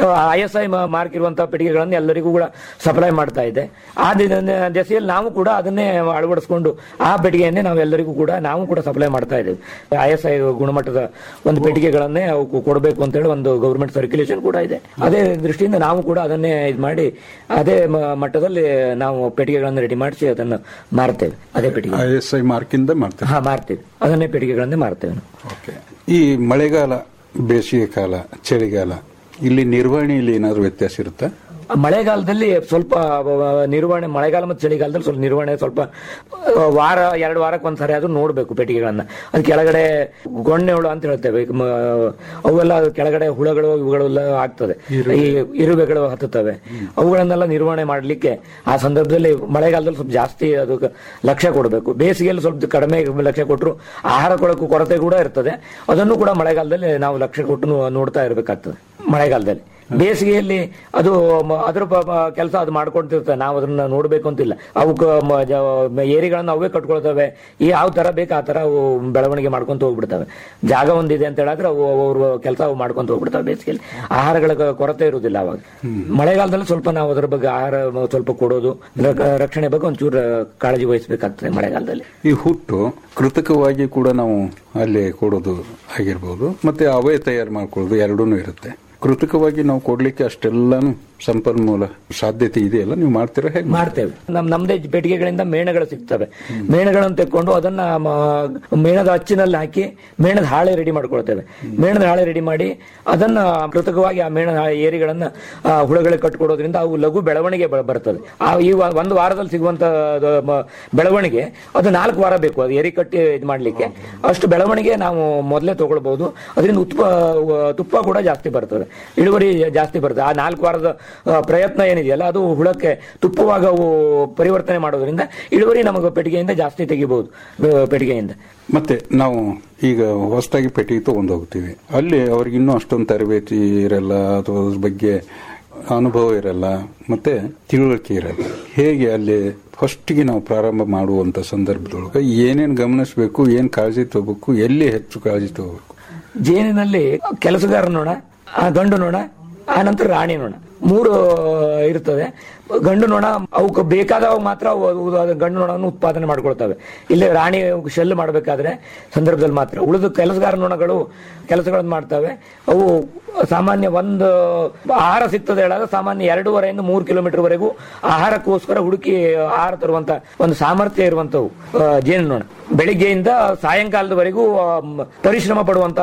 ಐ ಎಸ್ ಐ ಮಾರ್ಕ್ ಇರುವಂತಹ ಪೆಟ್ಟಿಗೆಗಳನ್ನು ಎಲ್ಲರಿಗೂ ಕೂಡ ಸಪ್ಲೈ ಮಾಡ್ತಾ ಇದೆ ಆ ದಿನ- ದೆಸೆಯಲ್ಲಿ ನಾವು ಕೂಡ ಅದನ್ನೇ ಅಳವಡಿಸ್ಕೊಂಡು ಆ ಪೆಟ್ಟಿಗೆಯನ್ನೇ ನಾವು ಎಲ್ಲರಿಗೂ ಕೂಡ ನಾವು ಕೂಡ ಸಪ್ಲೈ ಮಾಡ್ತಾ ಇದ್ದೇವೆ ಐ ಎಸ್ ಐ ಗುಣಮಟ್ಟದ ಒಂದು ಪೆಟ್ಟಿಗೆಗಳನ್ನೇ ಅವು ಕೊಡಬೇಕು ಅಂತ ಹೇಳಿ ಒಂದು ಗೌರ್ಮೆಂಟ್ ಸರ್ಕ್ಯುಲೇಷನ್ ಕೂಡ ಇದೆ ಅದೇ ದೃಷ್ಟಿಯಿಂದ ನಾವು ಕೂಡ ಅದನ್ನೇ ಇದು ಮಾಡಿ ಅದೇ ಮ- ಮಟ್ಟದಲ್ಲಿ ನಾವು ಪೆಟ್ಟಿಗೆಗಳನ್ನು ರೆಡಿ ಮಾಡಿಸಿ ಅದನ್ನು ಮಾರ್ತೇವೆ ಅದೇ ಪೆಟ್ಟಿಗೆ ಐ ಎಸ್ ಐ ಮಾರ್ಕಿಂದ ಮಾಡ್ತಾರೆ ಹಾ ಮಾರ್ತೀವಿ ಅದನ್ನೇ ಪೆಟ್ಟಿಗೆಗಳನ್ನೇ ಮಾರ್ತೇವೆ ನಾವು. ಓಕೆ ಈ ಮಳೆಗಾಲ ಬೇಸಿಗೆ ಕಾಲ ಚಳಿಗಾಲ ಇಲ್ಲಿ ನಿರ್ವಹಣೆಯಲ್ಲಿ ಏನಾದರೂ ವ್ಯತ್ಯಾಸ ಇರುತ್ತಾ ಮಳೆಗಾಲದಲ್ಲಿ ಸ್ವಲ್ಪ ಅಹ್, ನಿರ್ವಹಣೆ ಮಳೆಗಾಲ ಮತ್ತು ಚಳಿಗಾಲದಲ್ಲಿ ಸ್ವಲ್ಪ ನಿರ್ವಹಣೆ ಸ್ವಲ್ಪ ಅಹ್, ವಾರ ಎರಡು ವಾರಕ್ಕೆ ಒಂದ್ಸರಿ ಆದ್ರೂ ನೋಡ್ಬೇಕು ಪೆಟ್ಟಿಗೆಗಳನ್ನ ಅದು ಕೆಳಗಡೆ ಗೊಣ್ಣೆ ಹುಳ ಅಂತ ಹೇಳ್ತೇವೆ ಮ- ಅವೆಲ್ಲ ಕೆಳಗಡೆ ಹುಳಗಳು ಇವುಗಳೆಲ್ಲ ಆಗ್ತದೆ ಈ ಇರುವೆಗಳು ಹತ್ತುತ್ತವೆ ಅವುಗಳನ್ನೆಲ್ಲ ನಿರ್ವಹಣೆ ಮಾಡ್ಲಿಕ್ಕೆ ಆ ಸಂದರ್ಭದಲ್ಲಿ ಮಳೆಗಾಲದಲ್ಲಿ ಸ್ವಲ್ಪ ಜಾಸ್ತಿ ಅದಕ್ಕೆ ಲಕ್ಷ್ಯ ಕೊಡಬೇಕು ಬೇಸಿಗೆಯಲ್ಲಿ ಸ್ವಲ್ಪ ಕಡಿಮೆ ಲಕ್ಷ್ಯ ಕೊಟ್ಟರು ಆಹಾರ ಕೊಡಕ್ಕೂ ಕೊರತೆ ಕೂಡ ಇರ್ತದೆ ಅದನ್ನು ಕೂಡ ಮಳೆಗಾಲದಲ್ಲಿ ನಾವು ಲಕ್ಷ್ಯ ಕೊಟ್ಟು ನೋ- ನೋಡ್ತಾ ಇರಬೇಕಾಗ್ತದೆ ಮಳೆಗಾಲದಲ್ಲಿ ಬೇಸಿಗೆಯಲ್ಲಿ ಅದು ಮ- ಅದ್ರ ಕೆಲಸ ಅದು ಮಾಡ್ಕೊಳ್ತಿರ್ತವೆ ನಾವು ಅದನ್ನ ನೋಡ್ಬೇಕು ಅಂತಿಲ್ಲ ಅವಕ್ಕೆ ಮ- ಜ- ಮ- ಏರಿಗಳನ್ನ ಅವೇ ಕಟ್ಕೊಳ್ತವೆ ಈ ಯಾವ ತರ ಬೇಕು ಆ ತರ ಅವು ಬೆಳವಣಿಗೆ ಮಾಡ್ಕೊಂತ ಹೋಗ್ಬಿಡ್ತವೆ ಜಾಗ ಒಂದಿದೆ ಅಂತ ಹೇಳಿದ್ರೆ ಅವು ಅವ್ರ ಕೆಲಸ ಅವು ಮಾಡ್ಕೊಂತ ಹೋಗ್ಬಿಡ್ತವೆ ಬೇಸಿಗೆಯಲ್ಲಿ ಆಹಾರಗಳ ಕ- ಕೊರತೆ ಇರುವುದಿಲ್ಲ ಅವಾಗ ಮಳೆಗಾಲದಲ್ಲಿ ಸ್ವಲ್ಪ ನಾವು ಅದರ ಬಗ್ಗೆ ಆಹಾರ ಮ- ಸ್ವಲ್ಪ ಕೊಡೋದು ರ- ರಕ್ಷಣೆ ಬಗ್ಗೆ ಒಂಚೂರು ಕಾಳಜಿ ವಹಿಸಬೇಕಾಗ್ತದೆ ಮಳೆಗಾಲದಲ್ಲಿ ಈ ಹುಟ್ಟು ಕೃತಕವಾಗಿ ಕೂಡ ನಾವು ಅಲ್ಲಿ ಕೊಡೋದು ಆಗಿರ್ಬೋದು ಮತ್ತೆ ಅವೇ ತಯಾರು ಮಾಡ್ಕೊಳ್ಳೋದು ಎರಡೂ ಇರುತ್ತೆ ಕೃತಕವಾಗಿ ನಾವು ಕೊಡ್ಲಿಕ್ಕೆ ಅಷ್ಟೆಲ್ಲಾನು ಸಂಪನ್ಮೂಲ ಸಾಧ್ಯತೆ ಇದೆಯಲ್ಲ ನೀವು ಮಾಡ್ತೀರಾ ಹೇಗೆ ಮಾಡ್ತೇವೆ ನಮ್ ನಮ್ದೇ ಪೆಟ್ಟಿಗೆಗಳಿಂದ ಮೇಣಗಳು ಸಿಗ್ತವೆ ಮೇಣಗಳನ್ನು ತೆಕ್ಕೊಂಡು ಅದನ್ನ ಮ- ಮೇಣದ ಅಚ್ಚಿನಲ್ಲಿ ಹಾಕಿ ಮೇಣದ ಹಾಳೆ ರೆಡಿ ಮಾಡ್ಕೊಳ್ತೇವೆ ಮೇಣದ ಹಾಳೆ ರೆಡಿ ಮಾಡಿ ಅದನ್ನ ಕೃತಕವಾಗಿ ಆ ಮೇಣದ ಹಾ- ಏರಿಗಳನ್ನ ಆ, ಹುಳಗಳಿಗೆ ಕಟ್ಕೊಡೋದ್ರಿಂದ ಅವು ಲಘು ಬೆಳವಣಿಗೆ ಬ- ಬರ್ತದೆ ಆ ಈ ವ- ಒಂದು ವಾರದಲ್ಲಿ ಸಿಗುವಂತ ಅದು ಮ- ಬೆಳವಣಿಗೆ ಅದು ನಾಲ್ಕು ವಾರ ಬೇಕು ಅದು ಏರಿ ಕಟ್ಟಿ ಇದು ಮಾಡ್ಲಿಕ್ಕೆ ಅಷ್ಟು ಬೆಳವಣಿಗೆ ನಾವು ಮೊದಲೇ ತಗೊಳ್ಬಹುದು ಅದರಿಂದ ಉತ್ಪ ತುಪ್ಪ ಕೂಡ ಜಾಸ್ತಿ ಬರ್ತದೆ ಇಳುವರಿ ಜಾಸ್ತಿ ಬರ್ತದೆ ಆ ನಾಲ್ಕು ವಾರದ ಆ, ಪ್ರಯತ್ನ ಏನಿದೆಯಲ್ಲ ಅದು ಹುಳಕ್ಕೆ ತುಪ್ಪವಾಗ ಅವು ಪರಿವರ್ತನೆ ಮಾಡೋದ್ರಿಂದ ಇಳುವರಿ ನಮಗೆ ಪೆಟ್ಟಿಗೆಯಿಂದ ಜಾಸ್ತಿ ತೆಗಿಬಹುದು ಆ, ಪೆಟ್ಟಿಗೆಯಿಂದ ಮತ್ತೆ ನಾವು ಈಗ ಹೊಸದಾಗಿ ಪೆಟ್ಟಿಗೆ ತಗೊಂಡು ಹೋಗ್ತೀವಿ ಅಲ್ಲಿ ಅವ್ರಿಗೆ ಇನ್ನೂ ಅಷ್ಟೊಂದು ತರಬೇತಿ ಇರಲ್ಲ ಅಥವಾ ಅದ್ರ ಬಗ್ಗೆ ಅನುಭವ ಇರಲ್ಲ ಮತ್ತೆ ತಿಳುವಳಿಕೆ ಇರಲ್ಲ ಹೇಗೆ ಅಲ್ಲಿ ಫಸ್ಟ್ಗೆ ನಾವು ಪ್ರಾರಂಭ ಮಾಡುವಂತ ಸಂದರ್ಭದೊಳಗೆ ಏನೇನು ಗಮನಿಸಬೇಕು ಏನ್ ಕಾಳಜಿ ತಗೋಬೇಕು ಎಲ್ಲಿ ಹೆಚ್ಚು ಕಾಳಜಿ ತಗೋಬೇಕು ಜೇನಿನಲ್ಲಿ ಕೆಲಸಗಾರ ನೋಣ ಆ ಗಂಡು ನೋಣ ಆ ನಂತರ ರಾಣಿ ನೋಣ ಮೂರು ಇರ್ತದೆ ಗಂಡು ನೋಣ ಅವಕ್ಕೆ ಬೇಕಾದವಾಗ ಮಾತ್ರ ಅವು ಅವು ಅದು ಗಂಡು ನೋಣವನ್ನು ಉತ್ಪಾದನೆ ಮಾಡ್ಕೊಳ್ತವೆ ಇಲ್ಲಿ ರಾಣಿ ಶೆಲ್ ಮಾಡಬೇಕಾದ್ರೆ ಸಂದರ್ಭದಲ್ಲಿ ಮಾತ್ರ ಉಳಿದ ಕೆಲಸಗಾರ ನೋಣಗಳು ಕೆಲಸಗಳನ್ನು ಮಾಡ್ತವೆ ಅವು ಸಾಮಾನ್ಯ ಒಂದು ಆಹಾರ ಸಿಗ್ತದೆ ಹೇಳಿದ್ರೆ ಸಾಮಾನ್ಯ ಎರಡೂವರೆಯಿಂದ ಮೂರು ಕಿಲೋಮೀಟರ್ ವರೆಗೂ ಆಹಾರಕ್ಕೋಸ್ಕರ ಹುಡುಕಿ ಆಹಾರ ತರುವಂತ ಒಂದು ಸಾಮರ್ಥ್ಯ ಇರುವಂತವು ಆ, ಜೇನುನೊಣ ಬೆಳಿಗ್ಗೆಯಿಂದ ಸಾಯಂಕಾಲದವರೆಗೂ ಆ, ಮ್, ಪರಿಶ್ರಮ ಪಡುವಂತ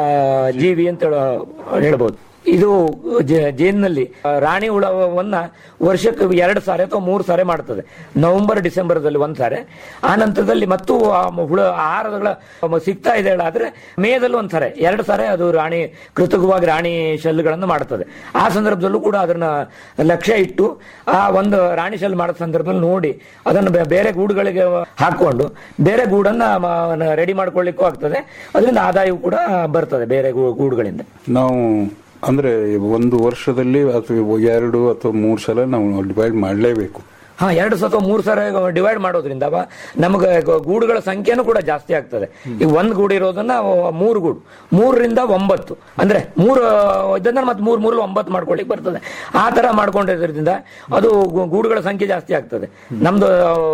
ಜೀವಿ ಅಂತ ಹೇಳ- ಹೇಳ್ಬೋದು ಇದು ಜ- ಜೇನಿನಲ್ಲಿ ಆ, ರಾಣಿ ಹುಳವನ್ನ ವರ್ಷಕ್ಕೆ ಎರಡು ಸಾರಿ ಅಥವಾ ಮೂರು ಸಾರಿ ಮಾಡ್ತದೆ ನವೆಂಬರ್ ಡಿಸೆಂಬರ್ದಲ್ಲಿ ಒಂದ್ ಸಾರಿ ಆ ನಂತರದಲ್ಲಿ ಮತ್ತು ಆ ಮ- ಹುಳ ಆಹಾರಗಳ ಮ- ಸಿಗ್ತಾ ಇದೆ ಆದ್ರೆ ಮೇದಲ್ಲಿ ಒಂದ್ ಸಾರಿ ಎರಡು ಸಾರಿ ಅದು ರಾಣಿ ಕೃತಕವಾಗಿ ರಾಣಿ ಶೆಲ್ಗಳನ್ನು ಮಾಡ್ತದೆ ಆ ಸಂದರ್ಭದಲ್ಲೂ ಕೂಡ ಅದನ್ನ ಲಕ್ಷ್ಯ ಇಟ್ಟು ಆ ಒಂದು ರಾಣಿ ಶೆಲ್ ಮಾಡೋ ಸಂದರ್ಭದಲ್ಲಿ ನೋಡಿ ಅದನ್ನು ಬೆ- ಬೇರೆ ಗೂಡುಗಳಿಗೆ ಹಾಕೊಂಡು ಬೇರೆ ಗೂಡನ್ನ ರೆಡಿ ಮಾಡ್ಕೊಳ್ಳಿಕ್ಕೂ ಆಗ್ತದೆ ಅದರಿಂದ ಆದಾಯವೂ ಕೂಡ ಬರ್ತದೆ ಬೇರೆ ಗೂ- ಗೂಡುಗಳಿಂದ ನಾವು ಅಂದ್ರೆ ಒಂದು ವರ್ಷದಲ್ಲಿ ಅಥವಾ ಎರಡು ಅಥವಾ ಮೂರು ಸಲ ನಾವು ಡಿವೈಡ್ ಮಾಡಲೇಬೇಕು ಹಾ ಎರಡು ಸತ ಮೂರು ಸಲ ಡಿವೈಡ್ ಮಾಡೋದ್ರಿಂದ ಅವ ನಮಗೆ ಗ- ಗೂಡುಗಳ ಸಂಖ್ಯೆನೂ ಕೂಡ ಜಾಸ್ತಿ ಆಗ್ತದೆ ಈಗ ಒಂದ್ ಗೂಡು ಇರೋದನ್ನ ಅವ ಮೂರು ಗೂಡು ಮೂರರಿಂದ ಒಂಬತ್ತು ಅಂದ್ರೆ ಮೂರು ಇದನ್ನ ಮತ್ತೆ ಮೂರ್ ಮೂರಲ್ಲಿ ಒಂಬತ್ತು ಮಾಡ್ಕೊಳ್ಳಿಕ್ ಬರ್ತದೆ ಆ ತರ ಮಾಡ್ಕೊಂಡಿರೋದ್ರಿಂದ ಅದು ಗು- ಗೂಡುಗಳ ಸಂಖ್ಯೆ ಜಾಸ್ತಿ ಆಗ್ತದೆ ನಮ್ದು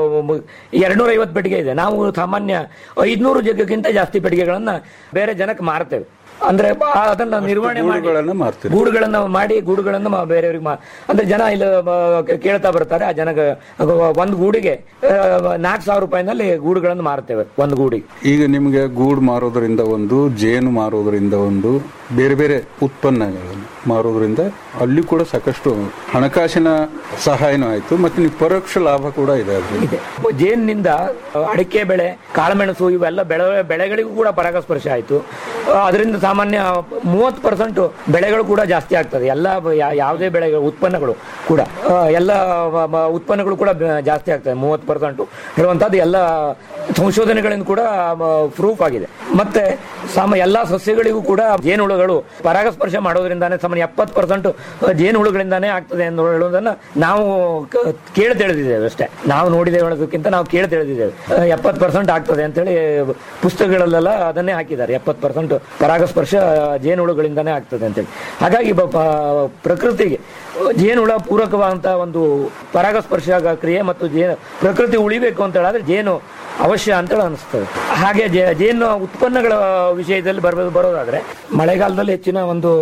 ಎರಡ್ನೂರ ಐವತ್ತು ಪೆಟ್ಟಿಗೆ ಇದೆ ನಾವು ಸಾಮಾನ್ಯ ಐದ್ನೂರು ಜಗ್ಗಕ್ಕಿಂತ ಜಾಸ್ತಿ ಪೆಟ್ಟಿಗೆಗಳನ್ನ ಬೇರೆ ಜನಕ್ಕೆ ಮಾರ್ತೇವೆ ಅಂದ್ರೆ ಬ- ಅದನ್ನ ನಿರ್ವಹಣೆ ಮಾಡಿ ಗೂಡುಗಳನ್ನ ಮಾರ್ತೀರಿ. ಗೂಡುಗಳನ್ನ ಮಾಡಿ ಗೂಡುಗಳನ್ನ ಮ- ಬೇರೆಯವ್ರಿಗೆ ಮಾ ಅಂದ್ರೆ ಜನ ಇಲ್ಲಿ ಮ- ಕೇಳ್ತಾ ಬರ್ತಾರೆ ಆ ಜನಗ ಒಂದು ಗೂಡಿಗೆ ನಾಲ್ಕು ಸಾವಿರ ರೂಪಾಯಿನಲ್ಲಿ ಗೂಡುಗಳನ್ನು ಮಾರ್ತೇವೆ ಒಂದು ಗೂಡಿಗೆ ಈಗ ನಿಮಗೆ ಗೂಡು ಮಾರೋದ್ರಿಂದ ಒಂದು ಜೇನು ಮಾರೋದ್ರಿಂದ ಒಂದು ಬೇರೆ ಬೇರೆ ಉತ್ಪನ್ನಗಳನ್ನು ಮಾರೋದ್ರಿಂದ ಅಲ್ಲಿ ಕೂಡ ಸಾಕಷ್ಟು ಹಣಕಾಸಿನ ಸಹಾಯನೂ ಆಯ್ತು ಮತ್ತೆ ನೀವು ಪರೋಕ್ಷ ಲಾಭ ಕೂಡ ಇದೆ ಅದ್ರಲ್ಲಿ ಇದೆ ಜೇನಿನಿಂದ ಅಡಿಕೆ ಬೆಳೆ ಕಾಳುಮೆಣಸು ಇವೆಲ್ಲ ಬೆಳೆ ಬೆಳೆಗಳಿಗೂ ಕೂಡ ಪರಾಗಸ್ಪರ್ಶ ಆಯಿತು ಅದರಿಂದ ಸಾಮಾನ್ಯ ಮೂವತ್ತು ಪರ್ಸೆಂಟ್ ಬೆಳೆಗಳು ಕೂಡ ಜಾಸ್ತಿ ಆಗ್ತದೆ ಎಲ್ಲ ಬ- ಯಾ- ಯಾವುದೇ ಬೆಳೆ ಉತ್ಪನ್ನಗಳು ಕೂಡ ಆ, ಎಲ್ಲ ಮ- ಮ- ಉತ್ಪನ್ನಗಳು ಕೂಡ ಬ- ಜಾಸ್ತಿ ಆಗ್ತದೆ ಮೂವತ್ತು ಪರ್ಸೆಂಟ್ ಹೇಳುವಂಥದ್ದು ಎಲ್ಲ ಸಂಶೋಧನೆಗಳಿಂದ ಕೂಡ ಪ್ರೂಫ್ ಆಗಿದೆ ಮತ್ತೆ ಸಾಮ ಎಲ್ಲಾ ಸಸ್ಯಗಳಿಗೂ ಕೂಡ ಜೇನುಹುಳುಗಳು ಪರಾಗಸ್ಪರ್ಶ ಮಾಡೋದ್ರಿಂದಾನೇ ಸಾಮಾನ್ಯ ಎಪ್ಪತ್ತು ಪರ್ಸೆಂಟ್ ಜೇನುಹುಳುಗಳಿಂದಾನೇ ಆಗ್ತದೆ ಎಂದು ಹೇಳುವುದನ್ನ ನಾವು ಕ- ಕೇಳಿ ತಿಳಿದಿದ್ದೇವೆ ಅಷ್ಟೇ ನಾವು ನೋಡಿದ್ದೇವೆ ಹೇಳೋದಕ್ಕಿಂತ ನಾವು ಕೇಳಿ ತಿಳಿದಿದ್ದೇವೆ ಎಪ್ಪತ್ತು ಪರ್ಸೆಂಟ್ ಆಗ್ತದೆ ಅಂತೇಳಿ ಪುಸ್ತಕಗಳಲ್ಲೆಲ್ಲ ಅದನ್ನೇ ಹಾಕಿದ್ದಾರೆ ಎಪ್ಪತ್ತು ಪರ್ಸೆಂಟ್ ಪರಾಗಸ್ಪರ್ಶ ಜೇನುಹುಳುಗಳಿಂದಾನೇ ಆಗ್ತದೆ ಅಂತೇಳಿ ಹಾಗಾಗಿ ಬ- ಪ- ಪ್ರಕೃತಿಗೆ ಜೇನುಹುಳ ಪೂರಕವಾದಂತ ಒಂದು ಪರಾಗಸ್ಪರ್ಶ ಕ್ರಿಯೆ ಮತ್ತು ಜೇನು ಪ್ರಕೃತಿ ಉಳಿಬೇಕು ಅಂತ ಹೇಳಿದ್ರೆ ಜೇನು ಅವಶ್ಯ ಅಂತೇಳಿ ಅನಿಸ್ತದೆ ಹಾಗೆ ಜೇ- ಜೇನು ಉತ್ಪನ್ನಗಳ ವಿಷಯದಲ್ಲಿ ಬರಬೇಕು ಬರೋದಾದ್ರೆ ಮಳೆಗಾಲದಲ್ಲಿ ಹೆಚ್ಚಿನ ಒಂದು